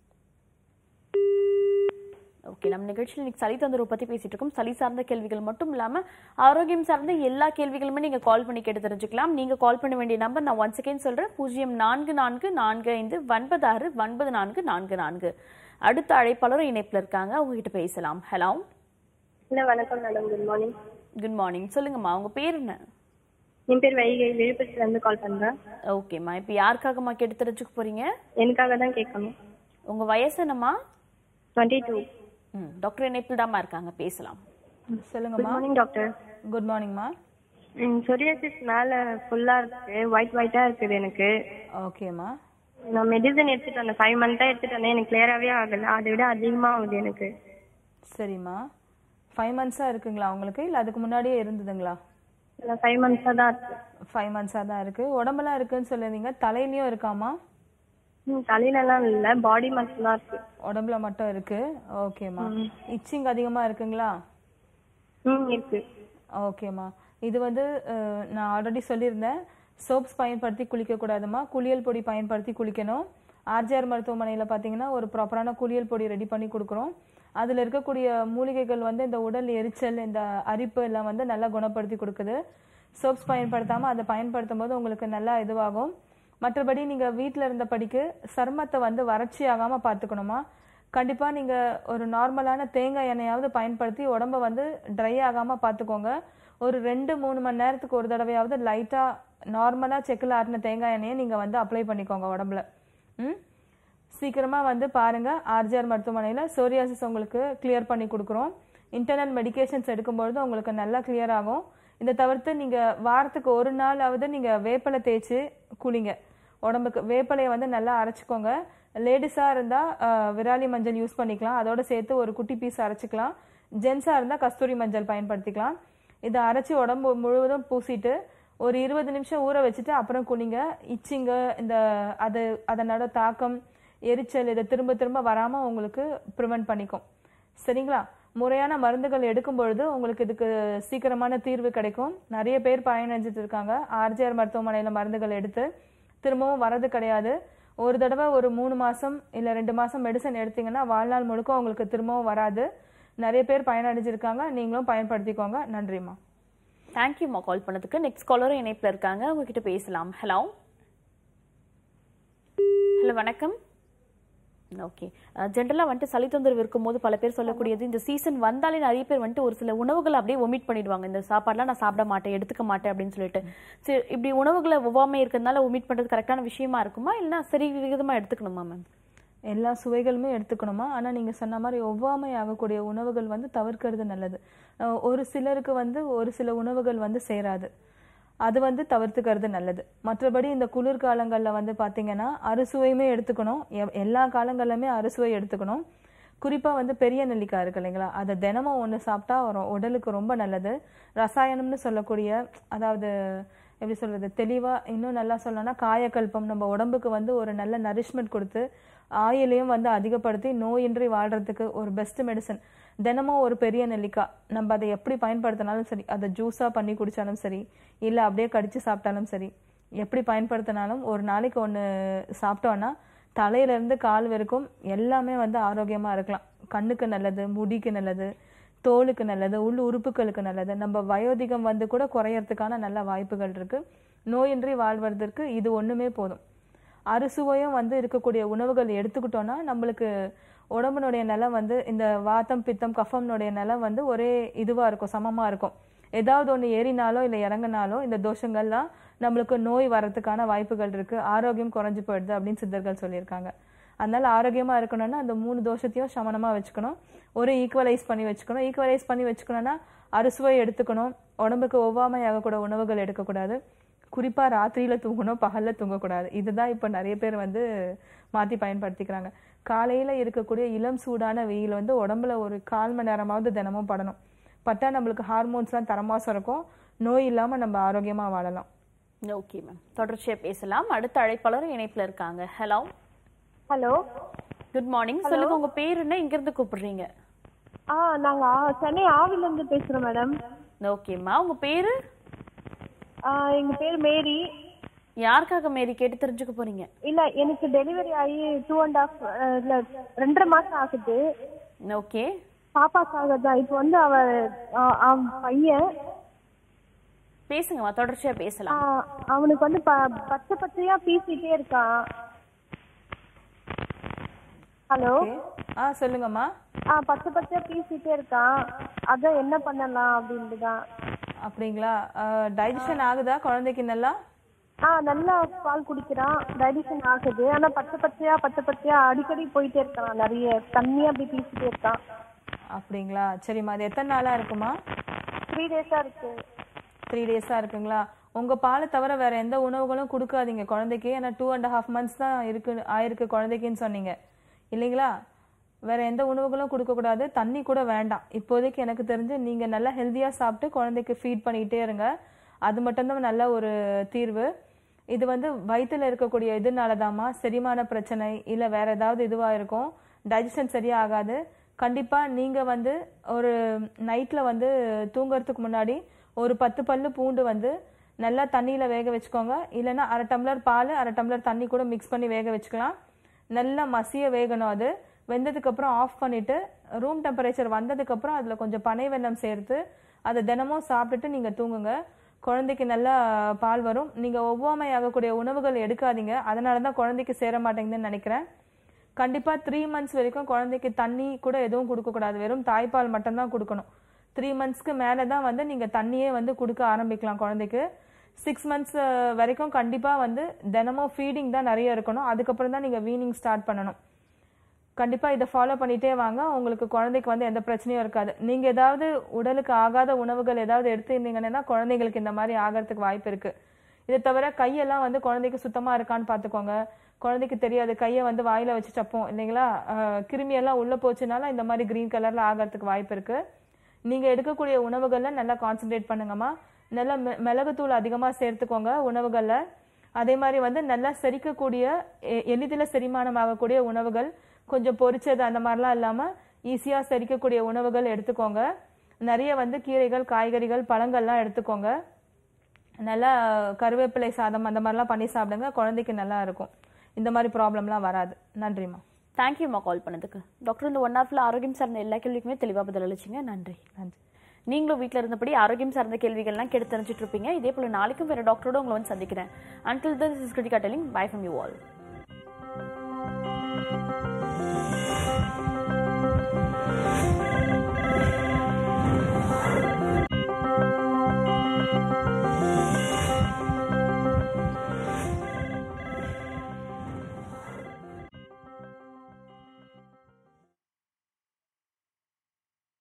ஓகே நம்ம நிகழ்ச்சியில் இன்னைக்கு சளி தொந்தரவு பத்தி பேசிட்டு இருக்கோம் சளி சார்ந்த கேள்விகள் மட்டும் இல்லாம ஆரோக்கியம் சார்ந்த எல்லா கேள்விகளுமே நீங்க கால் பண்ணி கேட்டு தெரிஞ்சுக்கலாம் நீங்க கால் பண்ண வேண்டிய நம்பர் நான் ஒன் செகண்ட் சொல்றேன் பூஜ்ஜியம் நான்கு நான்கு நான்கு ஐந்து ஒன்பது ஆறு ஒன்பது நான்கு நான்கு நான்கு அடுத்த அழைப்பாளரும் இணைப்புல இருக்காங்க உங்ககிட்ட பேசலாம் ஹலோ இல்ல வணக்கம் madam good morning good morning சொல்லுங்கம்மா உங்க பேர் என்ன என் பேர் வைகை விழுப்புரத்துல இருந்து கால் பண்றேன் ஓகேம்மா இப்போ யாருக்காகம்மா கேட்டு தெரிஞ்சுக்க போறீங்க எனக்காக தான் கேட்கணும் உங்க வயசு என்னம்மா டுவெண்ட்டி டூ ம் டாக்டர் இணைப்பில் தாம்மா இருக்காங்க பேசலாம் குட் சொல்லுங்கம்மா மார்னிங் டாக்டர் குட் மார்னிங்மா சொரியாசிஸ் மேல ஃபுல்லா இருக்கு ஒயிட் ஒயிட்டா இருக்குது எனக்கு ஓகேம்மா நான் மெடிசன் எடுத்துட்டு வந்தேன் ஃபைவ் மந்த்தா எடுத்துட்டு வந்தேன் எனக்கு கிளியராகவே ஆகல அதை விட அதிகமா ஆகுது எனக்கு சரிம்மா ஃபைவ் மந்த்ஸாக இருக்குங்களா உங்களுக்கு இல்லை அதுக்கு முன்னாடியே இருந்ததுங்களா இல்லை ஃபைவ் மந்த்ஸா தான் இருக்கு ஃபைவ் மந்த்ஸாக தான் இருக்குது உடம்பெல்லாம் இருக்குன்னு சொல்லியிருந்தீங்க தலையிலையும் இருக்காமா ம், தலையிலலாம் இல்ல பாடி மட்டும் தான் இருக்கு உடம்புல மட்டும் இருக்கு ஓகேம்மா இச்சிங் அதிகமாக இருக்குங்களா ம் இருக்கு ஓகேம்மா இது வந்து அஹ், நான் ஆல்ரெடி சொல்லியிருந்தேன் சோப்ஸ் பயன்படுத்தி குளிக்கக்கூடாதும்மா குளியல் பொடி பயன்படுத்தி குளிக்கணும் ஆர்ஜிஆர் மருத்துவமனையில் பார்த்தீங்கன்னா ஒரு ப்ராப்பரான குளியல் பொடி ரெடி பண்ணி கொடுக்குறோம் அதில் இருக்கக்கூடிய மூலிகைகள் வந்து இந்த உடல் எரிச்சல் இந்த அரிப்பு எல்லாம் வந்து நல்லா குணப்படுத்தி கொடுக்குது சோப்ஸ் பயன்படுத்தாமல் அதை பயன்படுத்தும் போது உங்களுக்கு நல்லா இதுவாகும் மற்றபடி நீங்கள் வீட்டில் இருந்த படிக்கு சருமத்தை வந்து வறட்சி ஆகாமல் பார்த்துக்கணுமா கண்டிப்பாக நீங்கள் ஒரு நார்மலான தேங்காய் எண்ணெயாவது பயன்படுத்தி உடம்ப வந்து ட்ரை ஆகாமல் பார்த்துக்கோங்க ஒரு ரெண்டு மூணு மணி நேரத்துக்கு ஒரு தடவையாவது லைட்டாக நார்மலாக செக்கில் ஆட்டின தேங்காய் எண்ணெயை நீங்கள் வந்து அப்ளை பண்ணிக்கோங்க உடம்புல ம் சீக்கிரமாக வந்து பாருங்கள் ஆர்ஜிஆர் மருத்துவமனையில் சோரியாசிஸ் உங்களுக்கு கிளியர் பண்ணி கொடுக்குறோம் இன்டர்னல் மெடிகேஷன்ஸ் எடுக்கும்பொழுது உங்களுக்கு நல்லா கிளியர் ஆகும் இதை தவிர்த்து நீங்கள் வாரத்துக்கு ஒரு நாளாவது நீங்கள் வேப்பிலை தேய்ச்சி குளிங்க உடம்புக்கு வேப்பிலையை வந்து நல்லா அரைச்சிக்கோங்க லேடிஸாக இருந்தால் விராலி மஞ்சள் யூஸ் பண்ணிக்கலாம் அதோட சேர்த்து ஒரு குட்டி பீஸ் அரைச்சிக்கலாம் ஜென்ஸாக இருந்தால் கஸ்தூரி மஞ்சள் பயன்படுத்திக்கலாம் இதை அரைச்சி உடம்பு முழுவதும் பூசிட்டு ஒரு இருபது நிமிஷம் ஊற வச்சுட்டு அப்புறம் குளிங்க இச்சிங்க இந்த அது அதனோட தாக்கம் எரிச்சல் இதை திரும்ப திரும்ப வராமல் உங்களுக்கு ப்ரிவென்ட் பண்ணிக்கும் சரிங்களா முறையான மருந்துகள் எடுக்கும் பொழுது உங்களுக்கு இதுக்கு சீக்கிரமான தீர்வு கிடைக்கும் நிறைய பேர் பயனடைஞ்சிட்டு இருக்காங்க ஆர்ஜிஆர் மருத்துவமனையில் மருந்துகள் எடுத்து திரும்பவும் வரது கிடையாது ஒரு தடவை ஒரு மூணு மாசம் இல்லை ரெண்டு மாசம் மெடிசன் எடுத்தீங்கன்னா வாழ்நாள் முழுக்க உங்களுக்கு திரும்பவும் வராது நிறைய பேர் பயனடைஞ்சிருக்காங்க நீங்களும் பயன்படுத்திக்கோங்க நன்றிம்மா தேங்க்யூம்மா கால் பண்ணதுக்கு நெக்ஸ்ட் காலரும் இணைப்பில் இருக்காங்க உங்ககிட்ட பேசலாம் ஹலோ ஹலோ வணக்கம் ஓகே ஜென்ரலாக வந்துட்டு சளி தொந்தரவு இருக்கும்போது பல பேர் சொல்லக்கூடியது இந்த சீசன் வந்தாலே நிறைய பேர் வந்துட்டு ஒரு சில உணவுகளை அப்படியே ஒமிட் பண்ணிடுவாங்க இந்த சாப்பாடுலாம் நான் சாப்பிட மாட்டேன் எடுத்துக்க மாட்டேன் அப்படின்னு சொல்லிட்டு சரி இப்படி உணவுகளை ஒவ்வாமை இருக்கிறதுனால ஒமிட் பண்ணுறது கரெக்டான விஷயமா இருக்குமா இல்லைன்னா சரி விகிதமாக எடுத்துக்கணுமா மேம் எல்லா சுவைகளுமே எடுத்துக்கணுமா ஆனால் நீங்கள் சொன்ன மாதிரி ஒவ்வாமை ஆகக்கூடிய உணவுகள் வந்து தவிர்க்கிறது நல்லது அஹ் ஒரு சிலருக்கு வந்து ஒரு சில உணவுகள் வந்து சேராது அது வந்து தவிர்த்துக்கிறது நல்லது மற்றபடி இந்த குளிர்காலங்களில் வந்து பார்த்தீங்கன்னா அறுசுவையுமே எடுத்துக்கணும் எவ்- எல்லா காலங்களிலுமே அறுசுவை எடுத்துக்கணும் குறிப்பாக வந்து பெரிய நெல்லிக்காய் இருக்கு இல்லைங்களா அதை தினமும் ஒன்று சாப்பிட்டா ஒரு உடலுக்கு ரொம்ப நல்லது ரசாயனம்னு சொல்லக்கூடிய அதாவது எப்படி சொல்றது தெளிவா இன்னும் நல்லா சொல்லணும்னா காயக்கல்பம் நம்ம உடம்புக்கு வந்து ஒரு நல்ல நரிஷ்மெண்ட் கொடுத்து ஆயிலையும் வந்து அதிகப்படுத்தி நோயின்றி வாழ்றதுக்கு ஒரு பெஸ்ட் மெடிசன் தினமும் ஒரு பெரிய நெல்லிக்காய் நம்ம அதை எப்படி பயன்படுத்தினாலும் சரி அதை ஜூஸாக பண்ணி குடிச்சாலும் சரி இல்லை அப்படியே கடிச்சு சாப்பிட்டாலும் சரி எப்படி பயன்படுத்தினாலும் ஒரு நாளைக்கு ஒன்று சாப்பிட்டோன்னா தலையிலேருந்து கால் வரைக்கும் எல்லாமே வந்து ஆரோக்கியமாக இருக்கலாம் கண்ணுக்கு நல்லது முடிக்கு நல்லது தோலுக்கு நல்லது உள் உறுப்புகளுக்கு நல்லது நம்ம வயோதிகம் வந்து கூட குறையறதுக்கான நல்ல வாய்ப்புகள் இருக்கு நோயின்றி வாழ்வதற்கு இது ஒண்ணுமே போதும் அறுசுவையும் வந்து இருக்கக்கூடிய உணவுகள் எடுத்துக்கிட்டோம்னா நம்மளுக்கு உடம்புனுடைய நிலம் வந்து இந்த வாத்தம் பித்தம் கஃபம்னுடைய நிலம் வந்து ஒரே இதுவா இருக்கும் சமமா இருக்கும் ஏதாவது ஒன்று ஏறினாலோ இல்லை இறங்கினாலோ இந்த தோஷங்கள்லாம் நம்மளுக்கு நோய் வரதுக்கான வாய்ப்புகள் இருக்கு ஆரோக்கியம் குறைஞ்சு போயிடுது அப்படின்னு சித்தர்கள் சொல்லியிருக்காங்க அதனால ஆரோக்கியமா இருக்கணும்னா அந்த மூணு தோஷத்தையும் சமனமா வச்சுக்கணும் ஒரு ஈக்குவலைஸ் பண்ணி வச்சுக்கணும் ஈக்குவலைஸ் பண்ணி வச்சுக்கணும்னா அறுசுவை எடுத்துக்கணும் உடம்புக்கு ஒவ்வாமை ஆகக்கூட உணவுகள் எடுக்கக்கூடாது குறிப்பா ராத்திரியில தூங்கணும் பகல்ல தூங்கக்கூடாது இதுதான் இப்ப நிறைய பேர் வந்து மாத்தி பயன்படுத்திக்கிறாங்க காலையில இருக்கக்கூடிய இளம் சூடான வெயில் வந்து உடம்புல ஒரு கால் மணி நேரமாவது தினமும் படணும் பட்டா நம்மளுக்கு ஹார்மோன்ஸ்லாம் தரமா சுரக்கும் நோய் இல்லாம நம்ம ஆரோக்கியமா வாழலாம் ஓகே மேம் தொடர்ச்சியா பேசலாம் அடுத்த அழைப்பாளர் இணைப்புல இருக்காங்க ஹலோ ஹலோ குட் மார்னிங் சொல்லுங்க உங்க பேர் என்ன இங்க இருந்து கூப்பிடுறீங்க ஆ நாங்க ஆ- சென்னை ஆவில இருந்து பேசுறோம் மேடம் ஓகேம்மா உங்க பேரு எங்க பேர் மேரி யாருக்காக மேரி கேட்டு தெரிஞ்சுக்க போறீங்க இல்ல எனக்கு டெலிவரி ஆகி டூ அண்ட் ஹாஃப் இல்ல ரெண்டரை மாசம் ஆகுது ஓகே பாப்பாக்காக தான் இப்போ வந்து அவ ஆ, அவன் பையன் பேசுங்கம்மா தொடர்ச்சியா ஆ, பேசலாம் அவனுக்கு வந்து ப- பச்சை பச்சையா பீசிட்டே இருக்கான் ஹலோ ஆ சொல்லுங்கம்மா ஆ பச்சை பச்சையா பீசிட்டே இருக்கான் அதான் என்ன பண்ணலாம் அப்படின்ட்டு தான் அப்படிங்களா டைஜஷன் ஆகுதா குழந்தைக்கு நல்லா ஆ நல்லா பால் குடிக்கிறான் டைஜஷன் ஆகுது ஆனா பச்சை பச்சையா பச்சை பச்சையா அடிக்கடி போயிட்டே இருக்கான் நிறைய தண்ணியா அப்படி பீசிட்டே இருக்கான் அப்படிங்களா சரிம்மா அது எத்தனை நாளா இருக்குமா த்ரீ டேஸா இருக்கு த்ரீ டேஸா இருக்குங்களா உங்க பாலை தவிர வேற எந்த உணவுகளும் கொடுக்காதீங்க குழந்தைக்கு ஏன்னா டூ அண்ட் ஹாஃப் மந்த்ஸ் தான் இருக்கு ஆயிருக்கு குழந்தைக்குன்னு சொன்னீங்க இல்லைங்களா வேற எந்த உணவுகளும் கொடுக்க கூடாது தண்ணி கூட வேண்டாம் இப்போதைக்கு எனக்கு தெரிஞ்சு நீங்க நல்லா ஹெல்தியா சாப்பிட்டு குழந்தைக்கு ஃபீட் பண்ணிக்கிட்டே இருங்க அது மட்டும்தான் நல்ல ஒரு தீர்வு இது வந்து வயித்துல இருக்கக்கூடிய இதனாலதாம்மா செரிமான பிரச்சனை இல்ல வேற ஏதாவது இதுவா இருக்கும் டைஜஷன் சரியா ஆகாது கண்டிப்பா நீங்க வந்து ஒரு நைட்ல வந்து தூங்குறதுக்கு முன்னாடி ஒரு பத்து பல்லு பூண்டு வந்து நல்லா தண்ணியில வேக வச்சுக்கோங்க இல்லைன்னா அரை டம்ளர் பால் அரை டம்ளர் தண்ணி கூட மிக்ஸ் பண்ணி வேக வச்சுக்கலாம் நல்லா மசிய வேகணும் அது வெந்ததுக்கு அப்புறம் ஆஃப் பண்ணிட்டு ரூம் டெம்பரேச்சர் வந்ததுக்கு அப்புறம் அதுல கொஞ்சம் பனை வெல்லம் சேர்த்து அதை தினமும் சாப்பிட்டுட்டு நீங்க தூங்குங்க குழந்தைக்கு நல்லா பால் வரும் நீங்க ஒவ்வாமை ஆகக்கூடிய உணவுகள் எடுக்காதீங்க அதனால தான் குழந்தைக்கு சேர மாட்டேங்குதுன்னு நினைக்கிறேன் கண்டிப்பா த்ரீ மந்த்ஸ் வரைக்கும் குழந்தைக்கு தண்ணி கூட எதுவும் கொடுக்க கூடாது வெறும் தாய்ப்பால் மட்டும்தான் கொடுக்கணும் த்ரீ மந்த்ஸ்க்கு மேலே தான் வந்து நீங்க தண்ணியே வந்து கொடுக்க ஆரம்பிக்கலாம் குழந்தைக்கு சிக்ஸ் மந்த்ஸ் வரைக்கும் கண்டிப்பா வந்து தினமும் ஃபீடிங் தான் நிறைய இருக்கணும் அதுக்கப்புறம் தான் நீங்க வீனிங் ஸ்டார்ட் பண்ணணும் கண்டிப்பா இதை ஃபாலோ பண்ணிட்டே வாங்க உங்களுக்கு குழந்தைக்கு வந்து எந்த பிரச்சனையும் இருக்காது நீங்க ஏதாவது உடலுக்கு ஆகாத உணவுகள் ஏதாவது எடுத்துருந்தீங்கன்னா குழந்தைங்களுக்கு இந்த மாதிரி ஆகிறதுக்கு வாய்ப்பு இருக்கு இதை தவிர கையெல்லாம் வந்து குழந்தைக்கு சுத்தமா இருக்கான்னு பாத்துக்கோங்க குழந்தைக்கு தெரியாது கையை வந்து வாயில வச்சு சப்போம் இல்லைங்களா அஹ், கிருமியெல்லாம் உள்ள போச்சுனால இந்த மாதிரி கிரீன் கலர்ல ஆகிறதுக்கு வாய்ப்பு இருக்கு நீங்க எடுக்கக்கூடிய உணவுகள்ல நல்லா கான்சென்ட்ரேட் பண்ணுங்கம்மா நல்லா மி- மிளகுத்தூள் அதிகமா சேர்த்துக்கோங்க உணவுகள்ல அதே மாதிரி வந்து நல்லா செரிக்கக்கூடிய எ- எளிதில் செரிமானம் ஆகக்கூடிய உணவுகள் கொஞ்சம் பொரிச்சது அந்த மாதிரிலாம் இல்லாம ஈஸியா செரிக்கக்கூடிய உணவுகள் எடுத்துக்கோங்க நிறைய வந்து கீரைகள் காய்கறிகள் பழங்கள்லாம் எடுத்துக்கோங்க நல்லா கருவேப்பிலை சாதம் அந்த மாதிரிலாம் பண்ணி சாப்பிடுங்க குழந்தைக்கு நல்லா இருக்கும் இந்த மாதிரி ப்ராப்ளம்லாம் வராது நன்றிம்மா தேங்க்யூம்மா கால் பண்ணதுக்கு டாக்டர் இந்த ஒன் ஹவர்ல ஆரோக்கியம் சார்ந்த எல்லா கேள்விக்குமே தெளிவா பதில் அளிச்சிங்க நன்றி நன்றி நீங்களும் வீட்ல இருந்தபடி ஆரோக்கியம் சார்ந்த கேள்விகள்லாம் கேட்டு தெரிஞ்சுட்டு இருப்பீங்க இதே போல நாளைக்கும் வேற டாக்டரோட உங்களை வந்து சந்திக்கிறேன் until this is Krithika telling bye from you all